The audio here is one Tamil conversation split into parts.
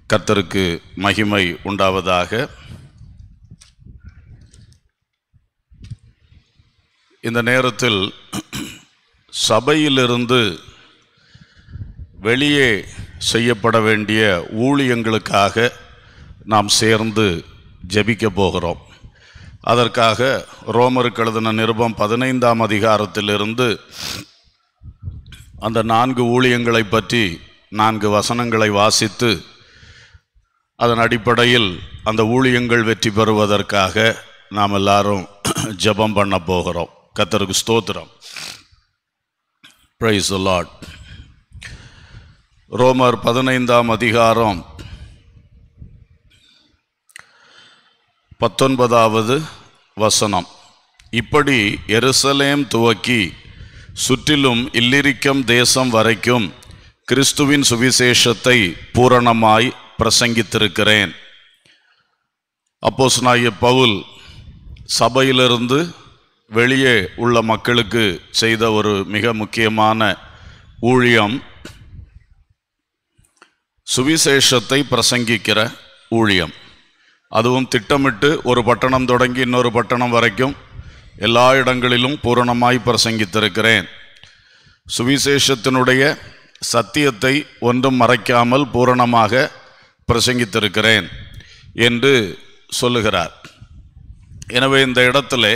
கர்த்தருக்கு மகிமை உண்டாவதாக இந்த நேரத்தில் சபையிலிருந்து வெளியே செய்யப்பட வேண்டிய ஊழியங்களுக்காக நாம் சேர்ந்து ஜெபிக்க போகிறோம் அதற்காக ரோமருக்கு எழுதின நிருபம் பதினைந்தாம் அதிகாரத்திலிருந்து அந்த நான்கு ஊழியங்களை பற்றி நான்கு வசனங்களை வாசித்து அதன் அடிப்படையில் அந்த ஊழியங்கள் வெற்றி பெறுவதற்காக நாம் எல்லாரும் ஜெபம் பண்ண போகிறோம் கத்தருக்கு ஸ்தோத்திரம் பிரைஸ் லார்ட் ரோமர் பதினைந்தாம் அதிகாரம் பத்தொன்பதாவது வசனம் இப்படி எருசலேம் துவக்கி சுற்றிலும் இல்லிரிக்கம் தேசம் வரைக்கும் கிறிஸ்துவின் சுவிசேஷத்தை பூரணமாய் பிரசங்கித்திருக்கிறேன் அப்போஸ்தலனாகிய பவுல் சபையிலிருந்து வெளியே உள்ள மக்களுக்கு செய்த ஒரு மிக முக்கியமான ஊழியம் சுவிசேஷத்தை பிரசங்கிக்கிற ஊழியம் அதுவும் திட்டமிட்டு ஒரு பட்டணம் தொடங்கி இன்னொரு பட்டணம் வரைக்கும் எல்லா இடங்களிலும் பூரணமாய் பிரசங்கித்திருக்கிறேன் சுவிசேஷத்தினுடைய சத்தியத்தை ஒன்றும் மறைக்காமல் பூரணமாக பிரசங்கித்திருக்கிறேன் என்று சொல்லுகிறார் எனவே இந்த இடத்துல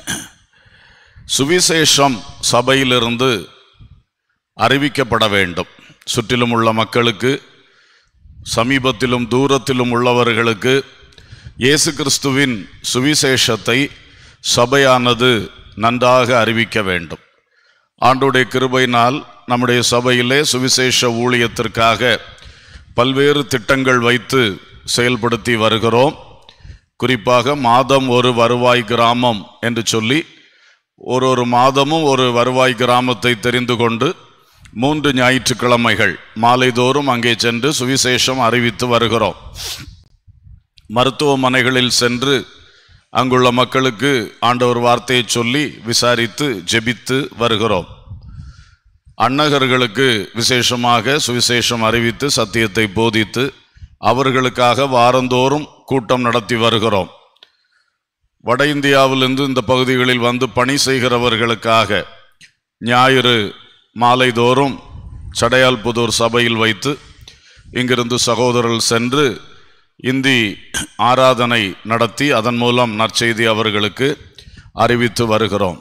சுவிசேஷம் சபையிலிருந்து அறிவிக்கப்பட வேண்டும் சுற்றிலும் உள்ள மக்களுக்கு சமீபத்திலும் தூரத்திலும் உள்ளவர்களுக்கு இயேசு கிறிஸ்துவின் சுவிசேஷத்தை சபையானது நன்றாக அறிவிக்க வேண்டும் ஆண்டுடைய கிருபையினால் நம்முடைய சபையிலே சுவிசேஷ ஊழியத்திற்காக பல்வேறு திட்டங்கள் வைத்து செயல்படுத்தி வருகிறோம் குறிப்பாக மாதம் ஒரு வருவாய் கிராமம் என்று சொல்லி ஒரு ஒரு மாதமும் ஒரு வருவாய் கிராமத்தை தெரிந்து கொண்டு மூன்று ஞாயிற்றுக்கிழமைகள் மாலைதோறும் அங்கே சென்று சுவிசேஷம் அறிவித்து வருகிறோம் மருத்துவமனைகளில் சென்று அங்குள்ள மக்களுக்கு ஆண்டவர் வார்த்தையை சொல்லி விசாரித்து ஜெபித்து வருகிறோம் அன்னகர்களுக்கு விசேஷமாக சுவிசேஷம் அறிவித்து சத்தியத்தை போதித்து அவர்களுக்காக வாரந்தோறும் கூட்டம் நடத்தி வருகிறோம் வட இந்தியாவிலிருந்து இந்த பகுதிகளில் வந்து பணி செய்கிறவர்களுக்காக ஞாயிறு மாலைதோறும் சடையால்புதூர் சபையில் வைத்து இங்கிருந்து சகோதரர்கள் சென்று இந்தி ஆராதனை நடத்தி அதன் மூலம் நற்செய்தி அவர்களுக்கு அறிவித்து வருகிறோம்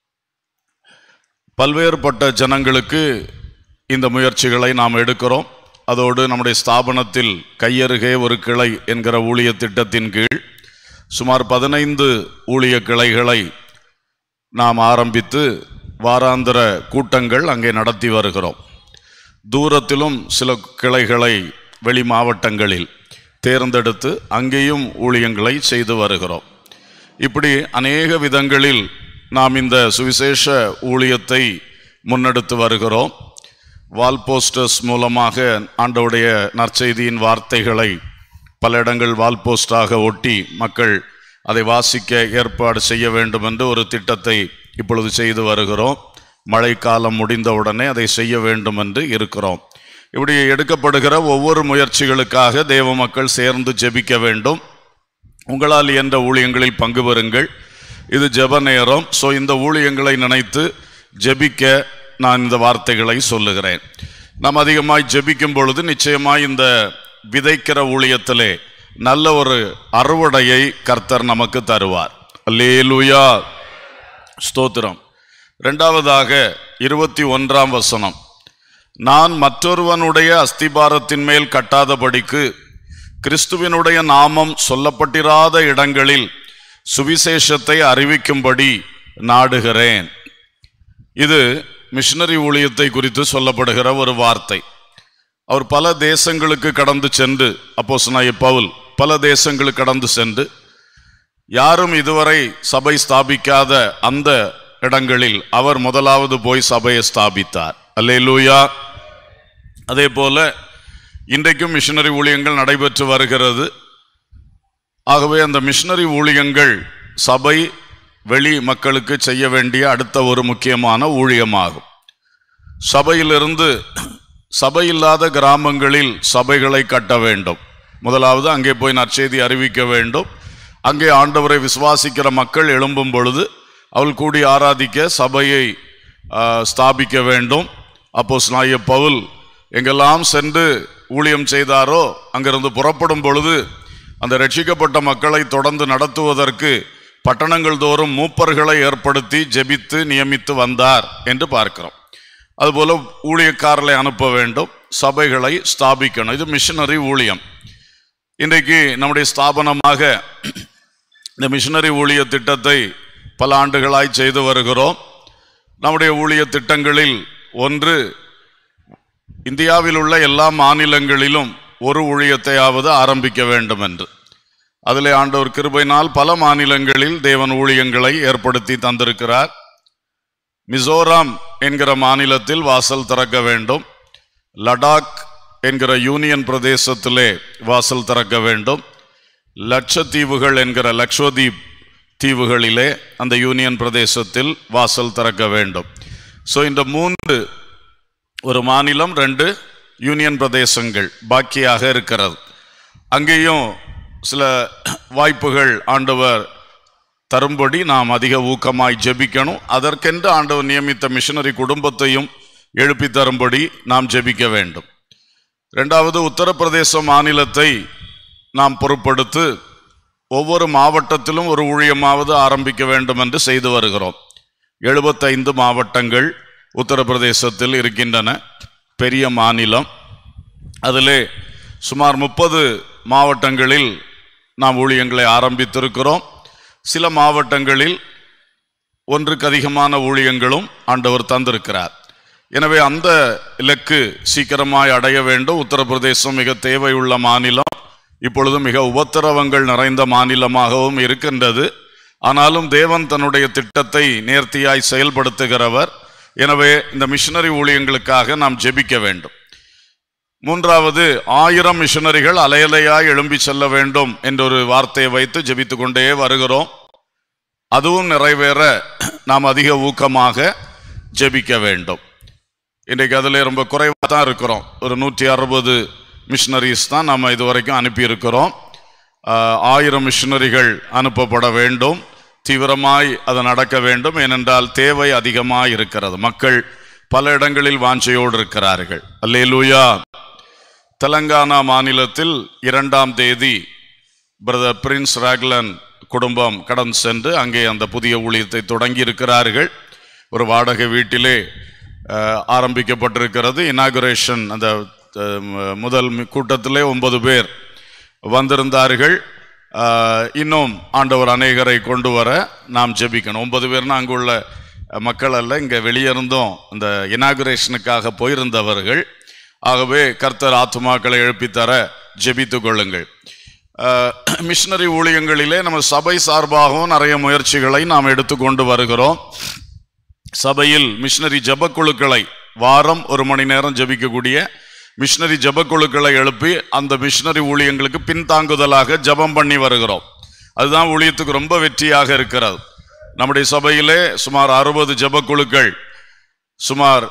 பல்வேறுபட்ட ஜனங்களுக்கு இந்த முயற்சிகளை நாம் எடுக்கிறோம் அதோடு நம்முடைய ஸ்தாபனத்தில் கையருகே ஒரு கிளை என்கிற ஊழிய திட்டத்தின் கீழ் சுமார் பதினைந்து ஊழிய கிளைகளை நாம் ஆரம்பித்து வாராந்திர கூட்டங்கள் அங்கே நடத்தி வருகிறோம் தூரத்திலும் சில கிளைகளை வெளி மாவட்டங்களில் தேர்ந்தெடுத்து அங்கேயும் ஊழியங்களை செய்து வருகிறோம் இப்படி அநேக விதங்களில் நாம் இந்த சுவிசேஷ ஊழியத்தை முன்னெடுத்து வருகிறோம் வால் போஸ்டர்ஸ் மூலமாக ஆண்டவுடைய நற்செய்தியின் வார்த்தைகளை பல இடங்கள் வால் போஸ்டாக ஒட்டி மக்கள் அதை வாசிக்க ஏற்பாடு செய்ய வேண்டும் என்று ஒரு திட்டத்தை இப்பொழுது செய்து வருகிறோம் மழைக்காலம் முடிந்தவுடனே அதை செய்ய வேண்டும் என்று இருக்கிறோம் இப்படி எடுக்கப்படுகிற ஒவ்வொரு முயற்சிகளுக்காக தேவ மக்கள் சேர்ந்து ஜெபிக்க வேண்டும் உங்களால் என்ற ஊழியங்களில் பங்கு பெறுங்கள் இது ஜெப நேரம் ஸோ இந்த ஊழியங்களை நினைத்து ஜெபிக்க நான் இந்த வார்த்தைகளை சொல்லுகிறேன் நாம் அதிகமாய் ஜெபிக்கும் பொழுது நிச்சயமாய் இந்த விதைக்கிற ஊழியத்திலே நல்ல ஒரு அறுவடையை கர்த்தர் நமக்கு தருவார் அல்லேலூயா ஸ்தோத்திரம் இரண்டாவதாக இருபத்தி ஒன்றாம் வசனம் நான் மற்றொருவனுடைய அஸ்திபாரத்தின் மேல் கட்டாதபடிக்கு கிறிஸ்துவினுடைய நாமம் சொல்லப்பட்டிராத இடங்களில் சுவிசேஷத்தை அறிவிக்கும்படி நாடுகிறேன் இது மிஷனரி ஊழியத்தை குறித்து சொல்லப்படுகிற ஒரு வார்த்தை அவர் பல தேசங்களுக்கு கடந்து சென்று அப்போஸ்தலனாகிய பவுல் பல தேசங்களுக்கு கடந்து சென்று யாரும் இதுவரை சபை ஸ்தாபிக்காத அந்த இடங்களில் அவர் முதலாவது போய் சபையை ஸ்தாபித்தார் அல்லேலூயா அதே போல இன்றைக்கும் மிஷனரி ஊழியங்கள் நடைபெற்று வருகிறது ஆகவே அந்த மிஷனரி ஊழியங்கள் சபை வெளி மக்களுக்கு செய்ய வேண்டிய அடுத்த ஒரு முக்கியமான ஊழியமாகும் சபையிலிருந்து சபை இல்லாத கிராமங்களில் சபைகளை கட்ட வேண்டும் முதலாவது அங்கே போய் நற்செய்தி அறிவிக்க வேண்டும் அங்கே ஆண்டவரை விசுவாசிக்கிற மக்கள் எழும்பும் பொழுது அவள் கூடி ஆராதிக்க சபையை ஆ, ஸ்தாபிக்க வேண்டும் அப்போஸ்தலனாகிய பவுல் எங்கெல்லாம் சென்று ஊழியம் செய்தாரோ அங்கிருந்து புறப்படும் பொழுது அந்த ரட்சிக்கப்பட்ட மக்களை தொடர்ந்து நடத்துவதற்கு பட்டணங்கள் தோறும் மூப்பர்களை ஏற்படுத்தி ஜெபித்து நியமித்து வந்தார் என்று பார்க்கிறோம் அதுபோல ஊழியக்காரர்களை அனுப்ப வேண்டும் சபைகளை ஸ்தாபிக்கணும் இது மிஷனரி ஊழியம் இன்றைக்கு நம்முடைய ஸ்தாபனமாக இந்த மிஷனரி ஊழிய திட்டத்தை பல ஆண்டுகளாய் செய்து வருகிறோம் நம்முடைய ஊழிய திட்டங்களில் ஒன்று இந்தியாவில் உள்ள எல்லா மாநிலங்களிலும் ஒரு ஊழியத்தையாவது ஆரம்பிக்க வேண்டும் என்று அதிலே ஆண்டவர் கிருபையினால் பல மாநிலங்களில் தேவன் ஊழியங்களை ஏற்படுத்தி தந்திருக்கிறார் மிசோராம் என்கிற மாநிலத்தில் வாசல் திறக்க வேண்டும் லடாக் என்கிற யூனியன் பிரதேசத்திலே வாசல் திறக்க வேண்டும் லட்சத்தீவுகள் என்கிற லக்ஷோதீப் தீவுகளிலே அந்த யூனியன் பிரதேசத்தில் வாசல் திறக்க வேண்டும் ஸோ இந்த மூன்று ஒரு மாநிலம் ரெண்டு யூனியன் பிரதேசங்கள் பாக்கியாக இருக்கிறது அங்கேயும் சில வாய்ப்புகள் ஆண்டவர் தரும்படி நாம் அதிக ஊக்கமாய் ஜெபிக்கணும் அதற்கென்று ஆண்டவர் நியமித்த மிஷனரி குடும்பத்தையும் எழுப்பி தரும்படி நாம் ஜெபிக்க வேண்டும் ரெண்டாவது உத்தரப்பிரதேச மாநிலத்தை நாம் பொறுப்படுத்து ஒவ்வொரு மாவட்டத்திலும் ஒரு ஊழியமாவது ஆரம்பிக்க வேண்டும் என்று செய்து வருகிறோம் எழுபத்தைந்து மாவட்டங்கள் உத்தரப்பிரதேசத்தில் இருக்கின்றன பெரிய மாநிலம் அதிலே சுமார் முப்பது மாவட்டங்களில் நாம் ஊழியங்களை ஆரம்பித்திருக்கிறோம் சில மாவட்டங்களில் ஒன்றுக்கு அதிகமான ஊழியங்களும் ஆண்டவர் தந்திருக்கிறார் எனவே அந்த இலக்கு சீக்கிரமாய் அடைய வேண்டும் உத்தரப்பிரதேசம் மிக தேவையுள்ள மாநிலம் இப்பொழுது மிக உபத்திரவங்கள் நிறைந்த மாநிலமாகவும் இருக்கின்றது ஆனாலும் தேவன் தன்னுடைய திட்டத்தை நேர்த்தியாய் செயல்படுத்துகிறவர் எனவே இந்த மிஷனரி ஊழியங்களுக்காக நாம் ஜெபிக்க வேண்டும் மூன்றாவது ஆயிரம் மிஷனரிகள் அலையலையாய் எழும்பி செல்ல வேண்டும் என்ற ஒரு வார்த்தையை வைத்து ஜெபித்து கொண்டே வருகிறோம் அதுவும் நிறைவேற நாம் அதிக ஊக்கமாக ஜெபிக்க வேண்டும் இன்றைக்கு அதில் ரொம்ப குறைவாக தான் இருக்கிறோம் ஒரு நூற்றி அறுபது மிஷனரிஸ் தான் நம்ம இது வரைக்கும் அனுப்பியிருக்கிறோம் ஆஹ், ஆயிரம் மிஷனரிகள் அனுப்பப்பட வேண்டும் தீவிரமாய் அது நடக்க வேண்டும் ஏனென்றால் தேவை அதிகமாக இருக்கிறது மக்கள் பல இடங்களில் வாஞ்சையோடு இருக்கிறார்கள் அல்லேலூயா தெலங்கானா மாநிலத்தில் இரண்டாம் தேதி பிரதர் பிரின்ஸ் ராக்லன் குடும்பம் கடன் சென்று அங்கே அந்த புதிய ஊழியத்தை தொடங்கி இருக்கிறார்கள் ஒரு வாடகை வீட்டிலே அஹ், ஆரம்பிக்கப்பட்டிருக்கிறது இனாகுரேஷன் அந்த அஹ், ம- முதல் மி- கூட்டத்திலே ஒன்பது பேர் வந்திருந்தார்கள் அஹ், இன்னும் ஆண்டவர் அநேகரை கொண்டு வர நாம் ஜெபிக்கணும் ஒன்பது பேர்னா அங்குள்ள அஹ், மக்கள் அல்ல இங்கே வெளியே இருந்தும் இந்த இனாகுரேஷனுக்காக போயிருந்தவர்கள் ஆகவே கர்த்தர் ஆத்துமாக்களை எழுப்பித்தர ஜெபித்துக் கொள்ளுங்கள் அஹ், மிஷனரி ஊழியங்களிலே நம்ம சபை சார்பாகவும் நிறைய முயற்சிகளை நாம் எடுத்துக்கொண்டு வருகிறோம் சபையில் மிஷனரி ஜெபக்குழுக்களை வாரம் ஒரு மணி நேரம் ஜெபிக்கக்கூடிய மிஷனரி ஜெபக்குழுக்களை எழுப்பி அந்த மிஷனரி ஊழியங்களுக்கு பின்தாங்குதலாக ஜெபம் பண்ணி வருகிறோம் அதுதான் ஊழியத்துக்கு ரொம்ப வெற்றியாக இருக்கிறது நம்முடைய சபையிலே சுமார் அறுபது ஜெபக்குழுக்கள் சுமார்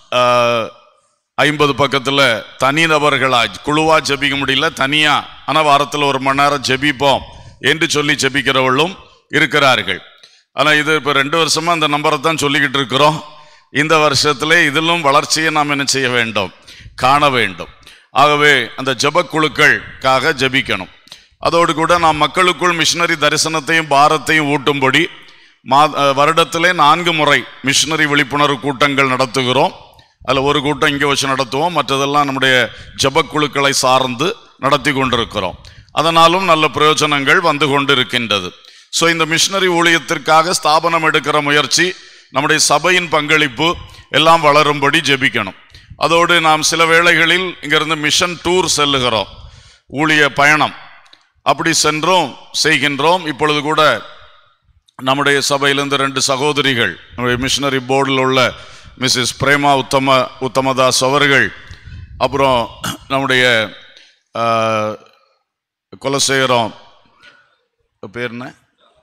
ஐம்பது பக்கத்தில் தனிநபர்களா குழுவா ஜெபிக்க முடியல தனியா ஆனால் வாரத்தில் ஒரு மணி நேரம் ஜெபிப்போம் என்று சொல்லி ஜெபிக்கிறவர்களும் இருக்கிறார்கள் ஆனால் இது இப்போ ரெண்டு வருஷமா அந்த நம்பரை தான் சொல்லிக்கிட்டு இருக்கிறோம் இந்த வருஷத்திலே இதிலும் வளர்ச்சியை நாம் என்ன செய்ய வேண்டும் காண வேண்டும் ஆகவே அந்த ஜெபக்குழுக்களுக்காக ஜெபிக்கணும் அதோடு கூட நாம் மக்களுக்குள் மிஷனரி தரிசனத்தையும் பாரத்தையும் ஊட்டும்படி மா அஹ் வருடத்திலே நான்கு முறை மிஷனரி விழிப்புணர்வு கூட்டங்கள் நடத்துகிறோம் அதில் ஒரு கூட்டம் இங்கே வச்சு நடத்துவோம் மற்றதெல்லாம் நம்முடைய ஜெபக்குழுக்களை சார்ந்து நடத்தி கொண்டிருக்கிறோம் அதனாலும் நல்ல பிரயோஜனங்கள் வந்து கொண்டிருக்கின்றது ஸோ இந்த மிஷனரி ஊழியத்திற்காக ஸ்தாபனம் எடுக்கிற முயற்சி நம்முடைய சபையின் பங்களிப்பு எல்லாம் வளரும்படி ஜெபிக்கணும் அதோடு நாம் சில வேளைகளில் இங்கிருந்து மிஷன் டூர் செல்லுகிறோம் ஊழிய பயணம் அப்படி சென்றோம் செய்கின்றோம் இப்பொழுது கூட நம்முடைய சபையிலிருந்து ரெண்டு சகோதரிகள் நம்முடைய மிஷனரி போர்டில் உள்ள மிஸ்ஸஸ் பிரேமா உத்தம உத்தமதாஸ் அவர்கள் அப்புறம் நம்முடைய ஆஹ், குலசேகரம் பேர் என்ன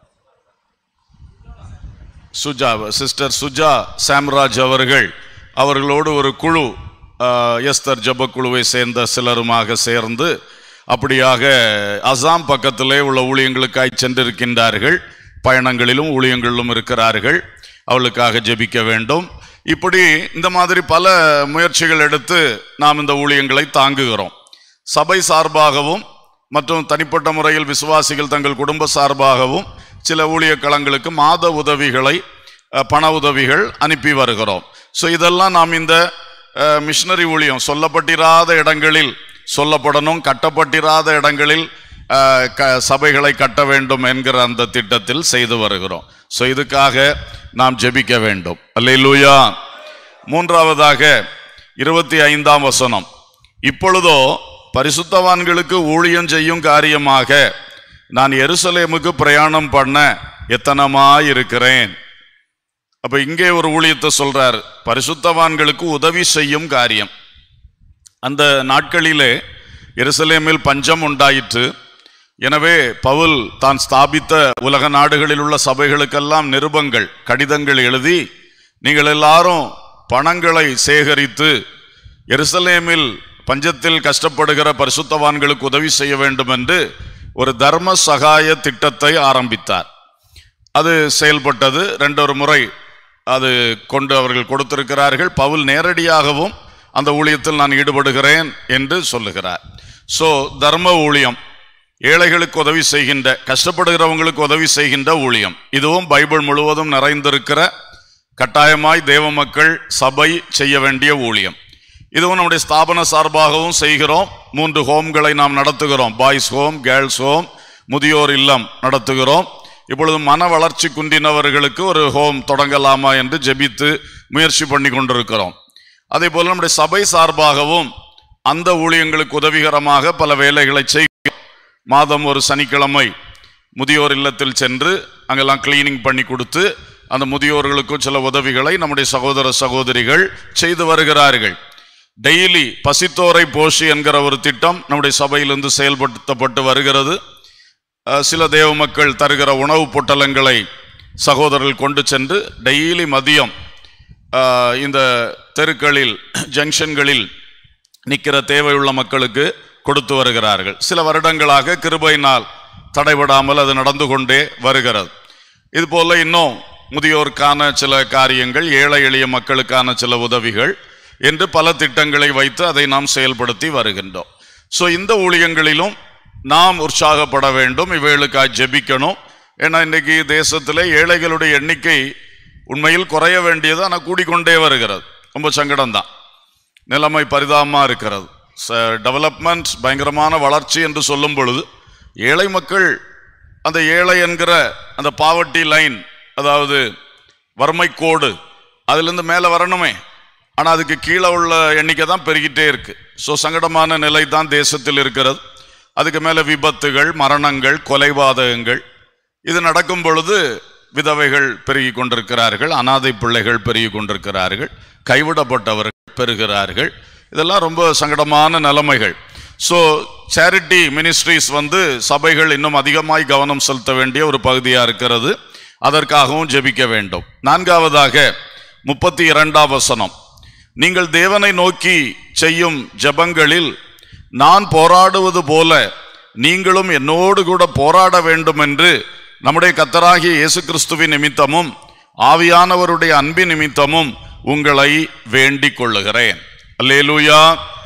சுஜா சிஸ்டர் சுஜா சாம்ராஜ் அவர்கள் அவர்களோடு ஒரு குழு ஆஹ், எஸ்தர் ஜபக்குழுவை சேர்ந்த சிலருமாக சேர்ந்து அப்படியாக அசாம் பக்கத்திலே உள்ள ஊழியங்களுக்காய் சென்றிருக்கின்றார்கள் பயணங்களிலும் ஊழியங்களிலும் இருக்கிறார்கள் அவளுக்காக ஜெபிக்க வேண்டும் இப்படி இந்த மாதிரி பல முயற்சிகள் எடுத்து நாம் இந்த ஊழியங்களை தாங்குகிறோம் சபை சார்பாகவும் மற்றும் தனிப்பட்ட முறையில் விசுவாசிகள் தங்கள் குடும்ப சார்பாகவும் சில ஊழிய களங்களுக்கு மாத உதவிகளை அஹ், பண உதவிகள் அனுப்பி வருகிறோம் ஸோ இதெல்லாம் நாம் இந்த மிஷினரி ஊழியம் சொல்லப்பட்டிராத இடங்களில் சொல்லப்படணும் கட்டப்பட்டிராத இடங்களில் அஹ், க- சபைகளை கட்ட வேண்டும் என்கிற அந்த திட்டத்தில் செய்து வருகிறோம் ஸோ இதுக்காக நாம் ஜெபிக்க வேண்டும் அல்லேலூயா மூன்றாவதாக இருபத்தி ஐந்தாம் வசனம் இப்பொழுதோ பரிசுத்தவான்களுக்கு ஊழியம் செய்யும் காரியமாக நான் எருசலேமுக்கு பிரயாணம் பண்ண எத்தனமாயிருக்கிறேன் அப்ப இங்கே ஒரு ஊழியத்தை சொல்றார் பரிசுத்தவான்களுக்கு உதவி செய்யும் காரியம் அந்த நாட்களிலே எருசலேமில் பஞ்சம் உண்டாயிற்று எனவே பவுல் தான் ஸ்தாபித்த உலக நாடுகளில் உள்ள சபைகளுக்கெல்லாம் நிருபங்கள் கடிதங்கள் எழுதி நீங்கள் எல்லாரும் பணங்களை சேகரித்து எருசலேமில் பஞ்சத்தில் கஷ்டப்படுகிற பரிசுத்தவான்களுக்கு உதவி செய்ய வேண்டும் என்று ஒரு தர்ம சகாய திட்டத்தை ஆரம்பித்தார் அது செயல்பட்டது ரெண்டொரு முறை அது கொண்டு அவர்கள் கொடுத்திருக்கிறார்கள் பவுல் நேரடியாகவும் அந்த ஊழியத்தில் நான் ஈடுபடுகிறேன் என்று சொல்லுகிறார் சோ தர்ம ஊழியம் ஏழைகளுக்கு உதவி செய்கின்ற கஷ்டப்படுகிறவங்களுக்கு உதவி செய்கின்ற ஊழியம் இதுவும் பைபிள் முழுவதும் நிறைந்திருக்கிற கட்டாயமாய் தேவ மக்கள் சபை செய்ய வேண்டிய ஊழியம் இதுவும் நம்முடைய ஸ்தாபன சார்பாகவும் செய்கிறோம் மூன்று ஹோம்களை நாம் நடத்துகிறோம் பாய்ஸ் ஹோம் கேர்ள்ஸ் ஹோம் முதியோர் இல்லம் நடத்துகிறோம் இப்பொழுது மன வளர்ச்சி குன்றினவர்களுக்கு ஒரு ஹோம் தொடங்கலாமா என்று ஜெபித்து முயற்சி பண்ணி கொண்டிருக்கிறோம் அதே போல நம்முடைய சபை சார்பாகவும் அந்த ஊழியங்களுக்கு உதவிகரமாக பல வேலைகளை செய்ய மாதம் ஒரு சனிக்கிழமை முதியோர் இல்லத்தில் சென்று அங்கெல்லாம் கிளீனிங் பண்ணி கொடுத்து அந்த முதியோர்களுக்கும் சில உதவிகளை நம்முடைய சகோதர சகோதரிகள் செய்து வருகிறார்கள் டெய்லி பசித்தோரை போஷி என்கிற ஒரு திட்டம் நம்முடைய சபையிலிருந்து செயல்படுத்தப்பட்டு வருகிறது அஹ், சில தேவ மக்கள் தருகிற உணவுப் பொட்டலங்களை சகோதரர்கள் கொண்டு சென்று டெய்லி மதியம் அஹ், இந்த தெருக்களில் ஜங்ஷன்களில் நிற்கிற தேவையுள்ள மக்களுக்கு கொடுத்து வருகிறார்கள் சில வருடங்களாக கிருபையினால் தடைபடாமல் அது நடந்து கொண்டே வருகிறது இது போல இன்னும் முதியோருக்கான சில காரியங்கள் ஏழை எளிய மக்களுக்கான சில உதவிகள் என்று பல திட்டங்களை வைத்து அதை நாம் செயல்படுத்தி வருகின்றோம் ஸோ இந்த ஊழியங்களிலும் நாம் உற்சாகப்பட வேண்டும் இவைகளுக்காக ஜெபிக்கணும் ஏன்னா இன்னைக்கு தேசத்திலே ஏழைகளுடைய எண்ணிக்கை உண்மையில் குறைய வேண்டியது ஆனால் கூடிக்கொண்டே வருகிறது ரொம்ப சங்கடம் தான் நிலைமை பரிதாபமாக இருக்கிறது டெவலப்மெண்ட் பயங்கரமான வளர்ச்சி என்று சொல்லும் பொழுது ஏழை மக்கள் அந்த ஏழை என்கிற அந்த பாவர்ட்டி லைன் அதாவது வறுமை கோடு அதிலிருந்து மேலே வரணுமே ஆனால் அதுக்கு கீழே உள்ள எண்ணிக்கை தான் பெருகிட்டே இருக்கு ஸோ சங்கடமான நிலை தான் தேசத்தில் இருக்கிறது அதுக்கு மேலே விபத்துகள் மரணங்கள் கொலைபாதகங்கள் இது நடக்கும் பொழுது விதவைகள் பெருகி கொண்டிருக்கிறார்கள் அனாதை பிள்ளைகள் பெருகி கொண்டிருக்கிறார்கள் கைவிடப்பட்டவர்கள் பெறுகிறார்கள் இதெல்லாம் ரொம்ப சங்கடமான நிலைமைகள் ஸோ சேரிட்டி மினிஸ்ட்ரிஸ் வந்து சபைகள் இன்னும் அதிகமாய் கவனம் செலுத்த வேண்டிய ஒரு பகுதியாக இருக்கிறது அதற்காகவும் ஜெபிக்க வேண்டும் நான்காவதாக முப்பத்தி இரண்டாம் வசனம் நீங்கள் தேவனை நோக்கி செய்யும் ஜெபங்களில் நான் போராடுவது போல நீங்களும் என்னோடு கூட போராட வேண்டும் என்று நம்முடைய கத்தராகிய இயேசு கிறிஸ்துவின் நிமித்தமும் ஆவியானவருடைய அன்பின் நிமித்தமும் உங்களை வேண்டிக் கொள்ளுகிறேன் அல்லேலூயா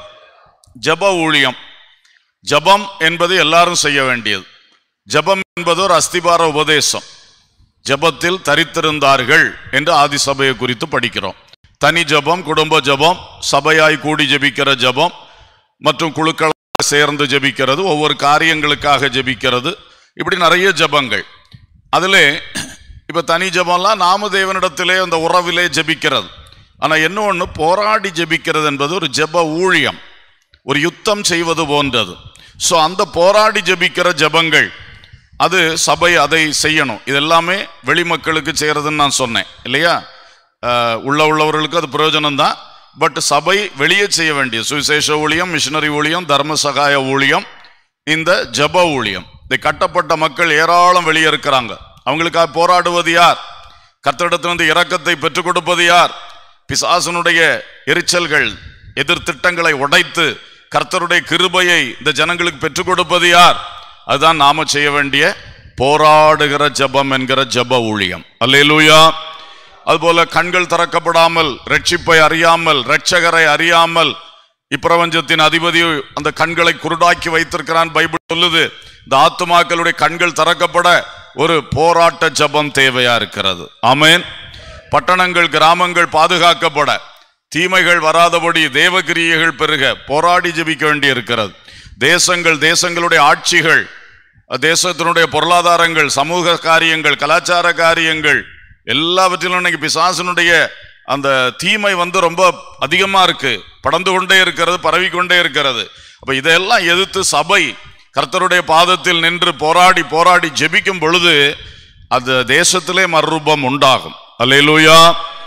ஜப ஊழியம் ஜபம் என்பது எல்லாரும் செய்ய வேண்டியது ஜபம் என்பது ஒரு அஸ்திபார உபதேசம் ஜபத்தில் தரித்திருந்தார்கள் என்று ஆதி சபையை குறித்து படிக்கிறோம் தனி ஜபம் குடும்ப ஜபம் சபையாய் கூடி ஜெபிக்கிற ஜபம் மற்றும் குழுக்களாக சேர்ந்து ஜெபிக்கிறது ஒவ்வொரு காரியங்களுக்காக ஜெபிக்கிறது இப்படி நிறைய ஜபங்கள் அதிலே இப்ப தனி ஜபம்லாம் நாம தேவனிடத்திலே அந்த உறவிலே ஜெபிக்கிறது ஆனா என்ன ஒண்ணு போராடி ஜெபிக்கிறது என்பது ஒரு ஜெப ஊழியம் ஒரு யுத்தம் செய்வது போன்றது ஸோ அந்த போராடி ஜெபிக்கிற ஜெபங்கள் அது சபை அதை செய்யணும் இது எல்லாமே வெளிமக்களுக்கு செய்யறதுன்னு நான் சொன்னேன் இல்லையா அஹ், உள்ள உள்ளவர்களுக்கு அது பிரயோஜனம் தான் பட் சபை வெளியே செய்ய வேண்டிய சுவிசேஷ ஊழியம் மிஷினரி ஊழியம் தர்ம சகாய ஊழியம் இந்த ஜப ஊழியம் இதை கட்டப்பட்ட மக்கள் ஏராளம் வெளியே இருக்கிறாங்க அவங்களுக்காக போராடுவது யார் கர்த்தரிடத்திலிருந்து இரக்கத்தை பெற்றுக் கொடுப்பது யார் பிசாசனுடைய எரிச்சல்கள் எதிர் திட்டங்களை உடைத்து கர்த்தருடைய கிருபையை இந்த ஜனங்களுக்கு பெற்றுக் கொடுப்பது யார் அதுதான் நாம செய்ய வேண்டிய போராடுகிற ஜெபம் என்கிற ஜெப ஊழியம் அல்லேலூயா அதுபோல கண்கள் திறக்கப்படாமல் ரட்சிப்பை அறியாமல் இரட்சகரை அறியாமல் இப்பிரபஞ்சத்தின் அதிபதி அந்த கண்களை குருடாக்கி வைத்திருக்கிறான் பைபிள் சொல்லுது இந்த ஆத்துமாக்களுடைய கண்கள் திறக்கப்பட ஒரு போராட்ட ஜெபம் தேவையா இருக்கிறது ஆமென் பட்டணங்கள் கிராமங்கள் பாதுகாக்கப்பட தீமைகள் வராதபடி தேவகிரியைகள் பெருக போராடி ஜெபிக்க வேண்டி இருக்கிறது தேசங்கள் தேசங்களுடைய ஆட்சிகள் தேசத்தினுடைய பொருளாதாரங்கள் சமூக காரியங்கள் கலாச்சார காரியங்கள் எல்லாவற்றிலும் இன்னைக்கு பிசாசனுடைய அந்த தீமை வந்து ரொம்ப அதிகமா இருக்கு படர்ந்து கொண்டே இருக்கிறது பரவி கொண்டே இருக்கிறது அப்ப இதெல்லாம் எதிர்த்து சபை கர்த்தருடைய பாதத்தில் நின்று போராடி போராடி ஜெபிக்கும் பொழுது அது தேசத்திலே மறுரூபம் உண்டாகும் அல்லேலூயா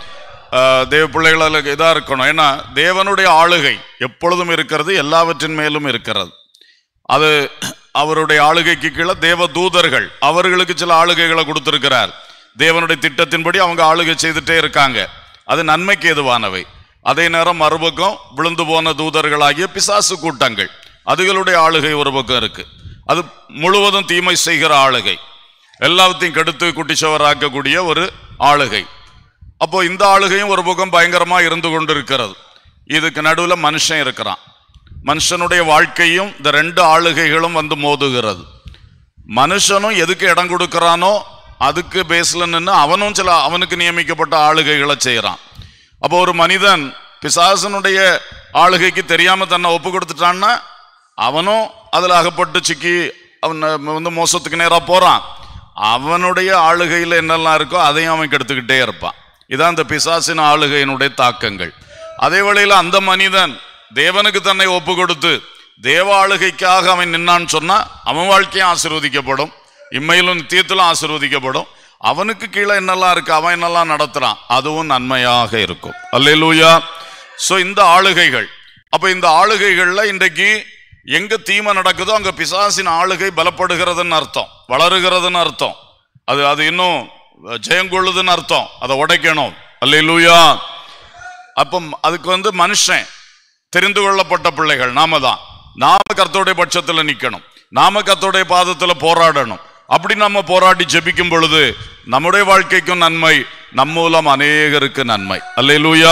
ஆஹ் தேவ பிள்ளைகளுக்கு இதா இருக்கணும் ஏன்னா தேவனுடைய ஆளுகை எப்பொழுதும் இருக்கிறது எல்லாவற்றின் மேலும் இருக்கிறது அது அவருடைய ஆளுகைக்கு கீழே தேவ தூதர்கள் அவர்களுக்கு சில ஆளுகைகளை கொடுத்திருக்கிறார் தேவனுடைய திட்டத்தின்படி அவங்க ஆளுகை செய்துட்டே இருக்காங்க அது நன்மைக்கு எதுவானவை அதே நேரம் மறுபக்கம் விழுந்து போன தூதர்களாகிய பிசாசு கூட்டங்கள் அதுகளுடைய ஆளுகை ஒரு பக்கம் இருக்கு அது முழுவதும் தீமை செய்கிற ஆளுகை எல்லாத்தையும் கெடுத்து குட்டிச்சவராக்கக்கூடிய ஒரு ஆளுகை அப்போ இந்த ஆளுகையும் ஒரு பக்கம் பயங்கரமா இருந்து கொண்டு இருக்கிறது இதுக்கு நடுவுல மனுஷன் இருக்கிறான் மனுஷனுடைய வாழ்க்கையும் இந்த ரெண்டு ஆளுகைகளும் வந்து மோதுகிறது மனுஷனும் எதுக்கு இடம் கொடுக்கறானோ அதுக்கு பேஸ்ல நின்று அவனும் சில அவனுக்கு நியமிக்கப்பட்ட ஆளுகைகளை செய்யறான் அப்போ ஒரு மனிதன் பிசாசனுடைய ஆளுகைக்கு தெரியாம தன்னை ஒப்பு கொடுத்துட்டான்னா அவனும் அதுல அகப்பட்டு சிக்கி அவன் வந்து மோசத்துக்கு நேரா போறான் அவனுடைய ஆளுகையில் என்னெல்லாம் இருக்கோ அதையும் அவன் கெடுத்துக்கிட்டே இருப்பான் இதான் இந்த பிசாசின் ஆளுகையினுடைய தாக்கங்கள் அதே வேளையில் அந்த மனிதன் தேவனுக்கு தன்னை ஒப்பு கொடுத்து தேவ ஆளுகைக்காக அவன் நின்னான்னு சொன்னா அவன் வாழ்க்கையும் ஆசீர்வதிக்கப்படும் இம்மையிலும் நித்தியத்திலும் ஆசீர்வதிக்கப்படும் அவனுக்கு கீழே என்னெல்லாம் இருக்கு அவன் என்னெல்லாம் நடத்துறான் அதுவும் நன்மையாக இருக்கும் அல்லேலூயா சோ இந்த ஆளுகைகள் அப்ப இந்த ஆளுகைகள்ல இன்றைக்கு எங்க தீமை நடக்குதோ அங்க பிசாசின் ஆளுகை பலப்படுகிறதுன்னு அர்த்தம் வளருகிறதுன்னு அர்த்தம் அது அது இன்னும் ஜெயங்கொள்ளுதுன்னு அர்த்தம் அதை உடைக்கணும் அல்லேலூயா அப்போ அதுக்கு வந்து மனுஷன் தெரிந்து கொள்ளப்பட்ட பிள்ளைகள் நாம தான் நாம கர்த்தருடைய பட்சத்துல நிக்கணும் நாம கர்த்தருடைய பாதத்துல போராடணும் அப்படி நம்ம போராடி ஜெபிக்கும் பொழுது நம்முடைய வாழ்க்கைக்கும் நன்மை நம் மூலம் அநேகருக்கு நன்மை அல்லேலூயா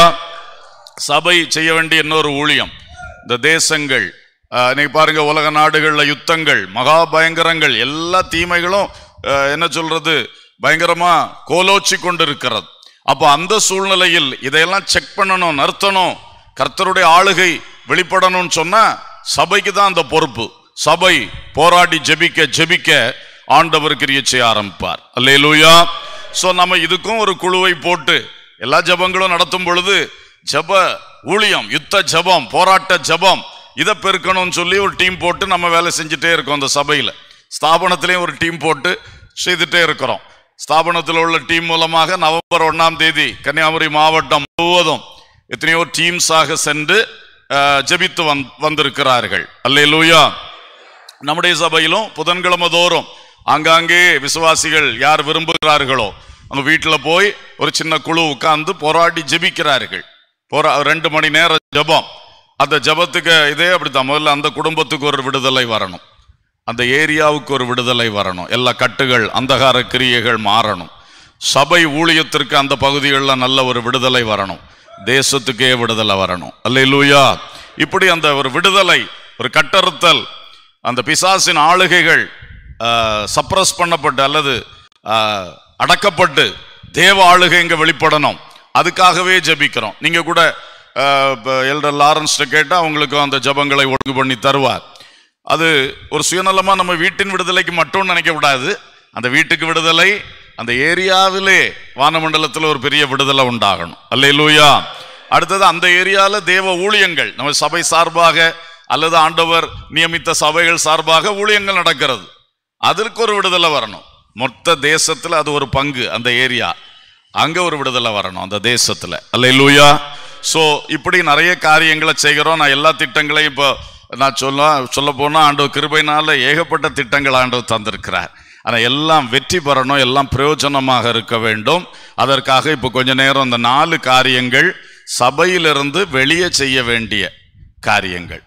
சபை செய்ய வேண்டிய இன்னொரு ஊழியம் இந்த தேசங்கள் அஹ், இன்னைக்கு பாருங்க உலக நாடுகள்ல யுத்தங்கள் மகா பயங்கரங்கள் எல்லா தீமைகளும் அஹ், என்ன சொல்றது பயங்கரமா கோலோச்சி கொண்டு இருக்கிறது அப்போ அந்த சூழ்நிலையில் இதையெல்லாம் செக் பண்ணணும் நிறுத்தணும் கர்த்தருடைய ஆளுகை வெளிப்படணும்னு சொன்னா சபைக்கு தான் அந்த பொறுப்பு சபை போராடி ஜெபிக்க ஜெபிக்க ஆண்டவர் கிரியை செய்ய ஆரம்பிப்பார் அல்லேலூயா சோ நம்ம இதுக்கும் ஒரு குழுவை போட்டு எல்லா ஜெபங்களும் நடத்தும் பொழுது ஜெப ஊழியம் யுத்த ஜெபம் போராட்ட ஜெபம் இதை பெருக்கணும்னு சொல்லி ஒரு டீம் போட்டு நம்ம வேலை செஞ்சுட்டே இருக்கோம் அந்த சபையில ஸ்தாபனத்திலையும் ஒரு டீம் போட்டு செய்துட்டே இருக்கிறோம் ஸ்தாபனத்தில் உள்ள டீம் மூலமாக நவம்பர் ஒண்ணாம் தேதி கன்னியாகுமரி மாவட்டம் முழுவதும் எத்தனையோ டீம்ஸாக சென்று அஹ், ஜெபித்து வந் வந்திருக்கிறார்கள் அல்லேலூயா நம்முடைய சபையிலும் புதன்கிழமை தோறும் ஆங்காங்கே விசுவாசிகள் யார் விரும்புகிறார்களோ அவங்க வீட்டில் போய் ஒரு சின்ன குழு உட்கார்ந்து போராடி ஜெபிக்கிறார்கள் போரா ரெண்டு மணி நேரம் ஜெபம் அந்த ஜெபத்துக்கு இதே அப்படித்தான் முதல்ல அந்த குடும்பத்துக்கு ஒரு விடுதலை வரணும் அந்த ஏரியாவுக்கு ஒரு விடுதலை வரணும் எல்லா கட்டுகள் அந்தகார கிரியைகள் மாறணும் சபை ஊழியத்திற்கு அந்த பகுதிகளில் நல்ல ஒரு விடுதலை வரணும் தேசத்துக்கே விடுதலை வரணும் அல்லேலூயா இப்படி அந்த ஒரு விடுதலை ஒரு கட்டறுத்தல் அந்த பிசாசின் ஆளுகைகள் சப்ரஸ் பண்ணப்பட்டு அல்லது ஆஹ், அடக்கப்பட்டு தேவ ஆளுகை இங்க வெளிப்படணும் அதுக்காகவே ஜெபிக்கிறோம் நீங்க கூட எல்டர் லாரன்ஸ்ட கேட்டா அவங்களுக்கு அந்த ஜெபங்களை ஒழுங்கு பண்ணி தருவார் அது ஒரு சுயநலமா நம்ம வீட்டின் விடுதலைக்கு மட்டும் நினைக்க கூடாது அந்த வீட்டுக்கு விடுதலை அந்த ஏரியாவிலே வானமண்டலத்தில் ஒரு பெரிய விடுதலை உண்டாகணும் அல்லேலூயா அடுத்தது அந்த ஏரியால தேவ ஊழியங்கள் நம்ம சபை சார்பாக அல்லது ஆண்டவர் நியமித்த சபைகள் சார்பாக ஊழியங்கள் நடக்கிறது அதற்கு ஒரு விடுதலை வரணும் மொத்த தேசத்துல அது ஒரு பங்கு அந்த ஏரியா அங்க ஒரு விடுதலை வரணும் அந்த தேசத்துல அல்லேலூயா சோ இப்படி நிறைய காரியங்களை செய்கிறோம் நான் எல்லா திட்டங்களையும் இப்போ நான் சொல்ல சொல்ல போனா ஆண்டவர் கிருபையினால ஏகப்பட்ட திட்டங்கள் ஆண்டவர் தந்திருக்கிறார் ஆனா எல்லாம் வெற்றி பெறணும் எல்லாம் பிரயோஜனமாக இருக்க வேண்டும் அதற்காக இப்போ கொஞ்ச நேரம் அந்த நாலு காரியங்கள் சபையிலிருந்து வெளியே செய்ய வேண்டிய காரியங்கள்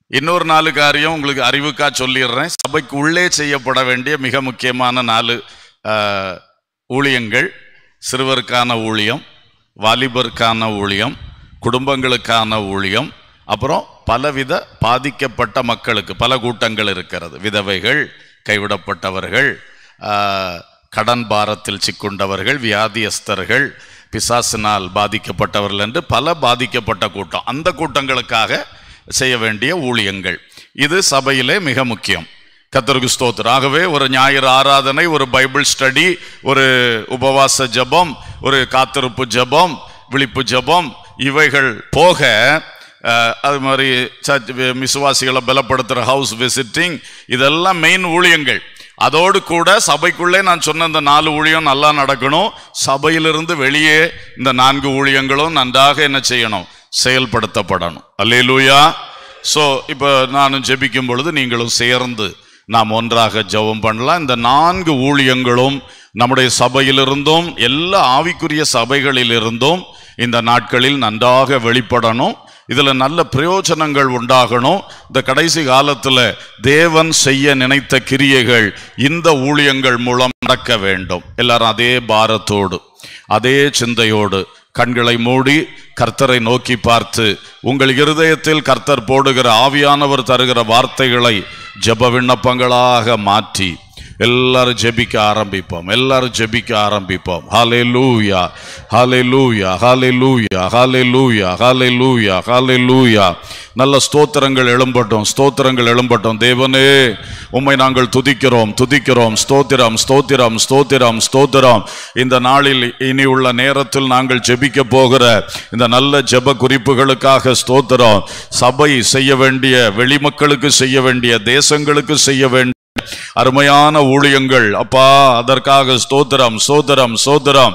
இன்னொரு நாலு காரியம் உங்களுக்கு அறிவுக்கா சொல்லிடுறேன் சபைக்கு உள்ளே செய்யப்பட வேண்டிய மிக முக்கியமான நாலு ஆஹ், ஊழியங்கள் சிறுவருக்கான ஊழியம் வாலிபருக்கான ஊழியம் குடும்பங்களுக்கான ஊழியம் அப்புறம் பலவித பாதிக்கப்பட்ட மக்களுக்கு பல கூட்டங்கள் இருக்கிறது விதவைகள் கைவிடப்பட்டவர்கள் ஆஹ், கடன் பாரத்தில் சிக்குண்டவர்கள் வியாதியஸ்தர்கள் பிசாசினால் பாதிக்கப்பட்டவர்கள் என்று பல பாதிக்கப்பட்ட கூட்டம் அந்த கூட்டங்களுக்காக செய்ய வேண்டிய ஊழியங்கள் இது சபையிலே மிக முக்கியம் கத்தருக்கு ஸ்தோத்திரம் ஆகவே ஒரு ஞாயிறு ஆராதனை ஒரு பைபிள் ஸ்டடி ஒரு உபவாச ஜெபம் ஒரு காத்திருப்பு ஜெபம் விழிப்பு ஜெபம் இவைகள் போக அஹ், அது மாதிரி சர்ச் விசுவாசிகளை பலப்படுத்துகிற ஹவுஸ் விசிட்டிங் இதெல்லாம் மெயின் ஊழியங்கள் அதோடு கூட சபைக்குள்ளே நான் சொன்ன இந்த நாலு ஊழியம் நல்லா நடக்கணும் சபையிலிருந்து வெளியே இந்த நான்கு ஊழியங்களும் நன்றாக என்ன செய்யணும் செயல்படுத்தப்படணும் அல்லேலூயா ஸோ இப்போ நானும் ஜெபிக்கும் பொழுது நீங்களும் சேர்ந்து நாம் ஒன்றாக ஜெபம் பண்ணலாம் இந்த நான்கு ஊழியங்களும் நம்முடைய சபையிலிருந்தும் எல்லா ஆவிக்குரிய சபைகளிலிருந்தும் இந்த நாட்களில் நன்றாக வெளிப்படணும் இதுல நல்ல பிரயோஜனங்கள் உண்டாகணும் இந்த கடைசி காலத்துல தேவன் செய்ய நினைத்த கிரியைகள் இந்த ஊழியங்கள் மூலம் நடக்க வேண்டும் எல்லாரும் அதே பாரத்தோடு அதே சிந்தையோடு கண்களை மூடி கர்த்தரை நோக்கி பார்த்து உங்கள் இருதயத்தில் கர்த்தர் போடுகிற ஆவியானவர் தருகிற வார்த்தைகளை ஜெப விண்ணப்பங்களாக மாற்றி எல்லாரும் ஜெபிக்க ஆரம்பிப்போம் எல்லாரும் ஜெபிக்க ஆரம்பிப்போம் ஹாலே லூயா ஹாலே லூயா ஹாலே லூயா ஹாலே லூயா ஹாலே லூயா ஹாலே லூயா நல்ல ஸ்தோத்திரங்கள் எழும்பட்டும் ஸ்தோத்திரங்கள் எழும்பட்டும் தேவனே உம்மை நாங்கள் துதிக்கிறோம் துதிக்கிறோம் ஸ்தோத்திரம் ஸ்தோத்திரம் ஸ்தோத்திரம் ஸ்தோத்திரம் இந்த நாளில் இனி உள்ள நேரத்தில் நாங்கள் ஜெபிக்க போகிற இந்த நல்ல ஜெப குறிப்புகளுக்காக ஸ்தோத்திரம் சபை செய்ய வேண்டிய வெளிமக்களுக்கு செய்ய வேண்டிய தேசங்களுக்கு செய்ய வேண்டிய அருமையான ஊழியங்கள் அப்பா அதற்காக ஸ்தோத்திரம் ஸ்தோத்திரம் ஸ்தோத்திரம்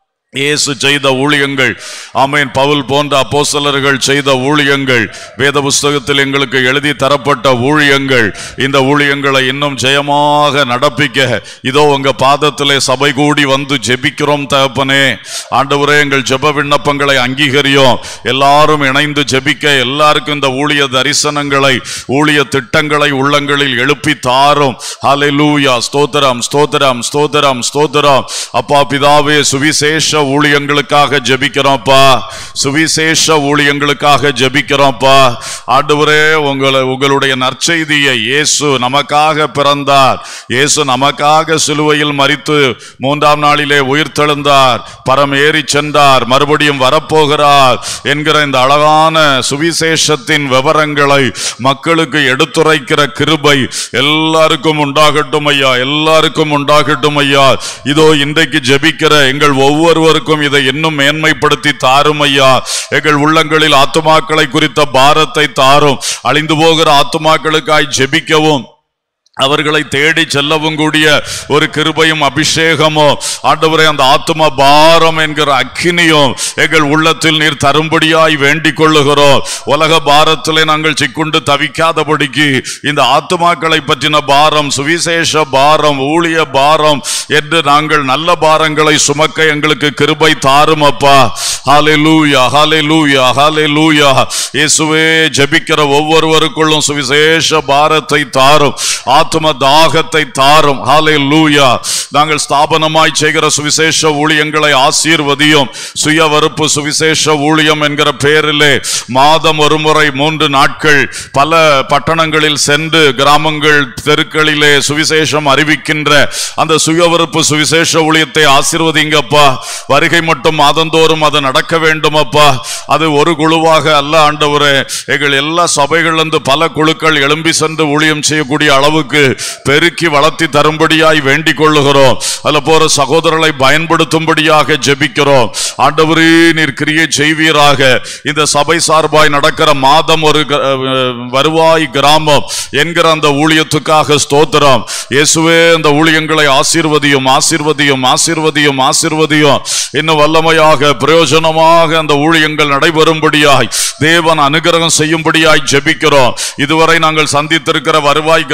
இயேசு செய்த ஊழியங்கள் ஆமேன் பவுல் போன்ற அப்போஸ்தலர்கள் செய்த ஊழியங்கள் வேத புஸ்தகத்தில் எங்களுக்கு எழுதி தரப்பட்ட ஊழியங்கள் இந்த ஊழியங்களை இன்னும் ஜெயமாக நடப்பிக்க இதோ உங்க பாதத்திலே சபை கூடி வந்து ஜெபிக்கிறோம் தகப்பனே ஆண்டவரே எங்கள் ஜெப விண்ணப்பங்களை அங்கீகரியோம் எல்லாரும் இணைந்து ஜெபிக்க எல்லாருக்கும் இந்த ஊழிய தரிசனங்களை ஊழிய திட்டங்களை உள்ளங்களில் எழுப்பி தாரும் ஹalleluya ஸ்தோத்திரம் ஸ்தோத்திரம் ஸ்தோத்திரம் ஸ்தோத்திரம் அப்பா பிதாவே சுவிசேஷ ஊழியங்களுக்காக ஜெபிக்கிறோம்ப்பா சுவிசேஷ ஊழியங்களுக்காக ஜெபிக்கிறோம்ப்பா ஆண்டவரே உங்களை உங்களுடைய நற்செய்தியை இயேசு நமக்காக பிறந்தார் இயேசு நமக்காக சிலுவையில் மரித்து மூன்றாம் நாளிலே உயிர்த்தெழுந்தார் பரம் ஏறி சென்றார் மறுபடியும் வரப்போகிறார் என்கிற இந்த அழகான சுவிசேஷத்தின் விவரங்களை மக்களுக்கு எடுத்துரைக்கிற கிருபை எல்லாருக்கும் உண்டாகட்டும் ஐயா எல்லாருக்கும் உண்டாகட்டும் ஐயா இதோ இன்றைக்கு ஜெபிக்கிற எங்கள் ஒவ்வொருவருக்கும் இதை இன்னும் மேன்மைப்படுத்தி தாரும் ஐயா எங்கள் உள்ளங்களில் ஆத்துமாக்களை குறித்த பாரத்தை தாரும் அழிந்து போகிற ஆத்துமாக்களுக்காய் ஜெபிக்கவும் அவர்களை தேடி செல்லவும் கூடிய ஒரு கிருபையும் அபிஷேகமோ ஆண்டவரே அந்த ஆத்தும பாரம் என்கிற அக்கினியும் எங்கள் உள்ளத்தில் நீர் தரும்படியாய் வேண்டிக் கொள்ளுகிறோம் உலக பாரத்திலே நாங்கள் சிக்குண்டு தவிக்காதபடிக்கு இந்த ஆத்துமாக்களை பற்றின பாரம் சுவிசேஷ பாரம் ஊழிய பாரம் என்று நாங்கள் நல்ல பாரங்களை சுமக்க எங்களுக்கு கிருபை தாரும் அப்பா ஹalleluya ஹalleluya ஹalleluya இயேசுவே ஜெபிக்கிற ஒவ்வொருவருக்குள்ளும் சுவிசேஷ பாரத்தை தாரும் ஆத்தும தாகத்தை தாரும் ஹalleluya நாங்கள் ஸ்தாபனமாய் செய்கிற சுவிசேஷ ஊழியங்களை ஆசீர்வதியும் சுய வறுப்பு சுவிசேஷ ஊழியம் என்கிற பெயரிலே மாதம் ஒருமுறை மூன்று நாட்கள் பல பட்டணங்களில் சென்று கிராமங்கள் தெருக்களிலே சுவிசேஷம் அறிவிக்கின்ற அந்த சுயவறுப்பு சுவிசேஷ ஊழியத்தை ஆசீர்வதிங்கப்பா வருகை மட்டும் மாதந்தோறும் அது நடக்க வேண்டும் அப்பா அது ஒரு குழுவாக அல்ல ஆண்டவரே எங்கள் எல்லா சபைகளிலிருந்து பல குழுக்கள் எழும்பி சென்று ஊழியம் செய்யக்கூடிய அளவுக்கு பெருக்கி வளர்த்தி தரும்படியாய் வேண்டிக் கொள்ளுகிறோம் அதுல போற சகோதரர்களை பயன்படுத்தும்படியாக ஜெபிக்கிறோம் ஆண்டவரே நீர் கிரியை செய்வீராக இந்த சபை சார்பாய் நடக்கிற மாதம் ஒரு க- அஹ் வருவாய் கிராமம் என்கிற அந்த ஊழியத்துக்காக ஸ்தோத்திரம் இயேசுவே அந்த ஊழியங்களை ஆசீர்வதியும் ஆசீர்வதியும் ஆசீர்வதியும் ஆசீர்வதியும் இன்னும் வல்லமையாக பிரயோஜனமாக அந்த ஊழியங்கள் நடைபெறும்படியாய் தேவன் அனுகிரகம் செய்யும்படியாய் ஜெபிக்கிறோம் இதுவரை நாங்கள் சந்தித்திருக்கிற வருவாய் கிராமங்களில்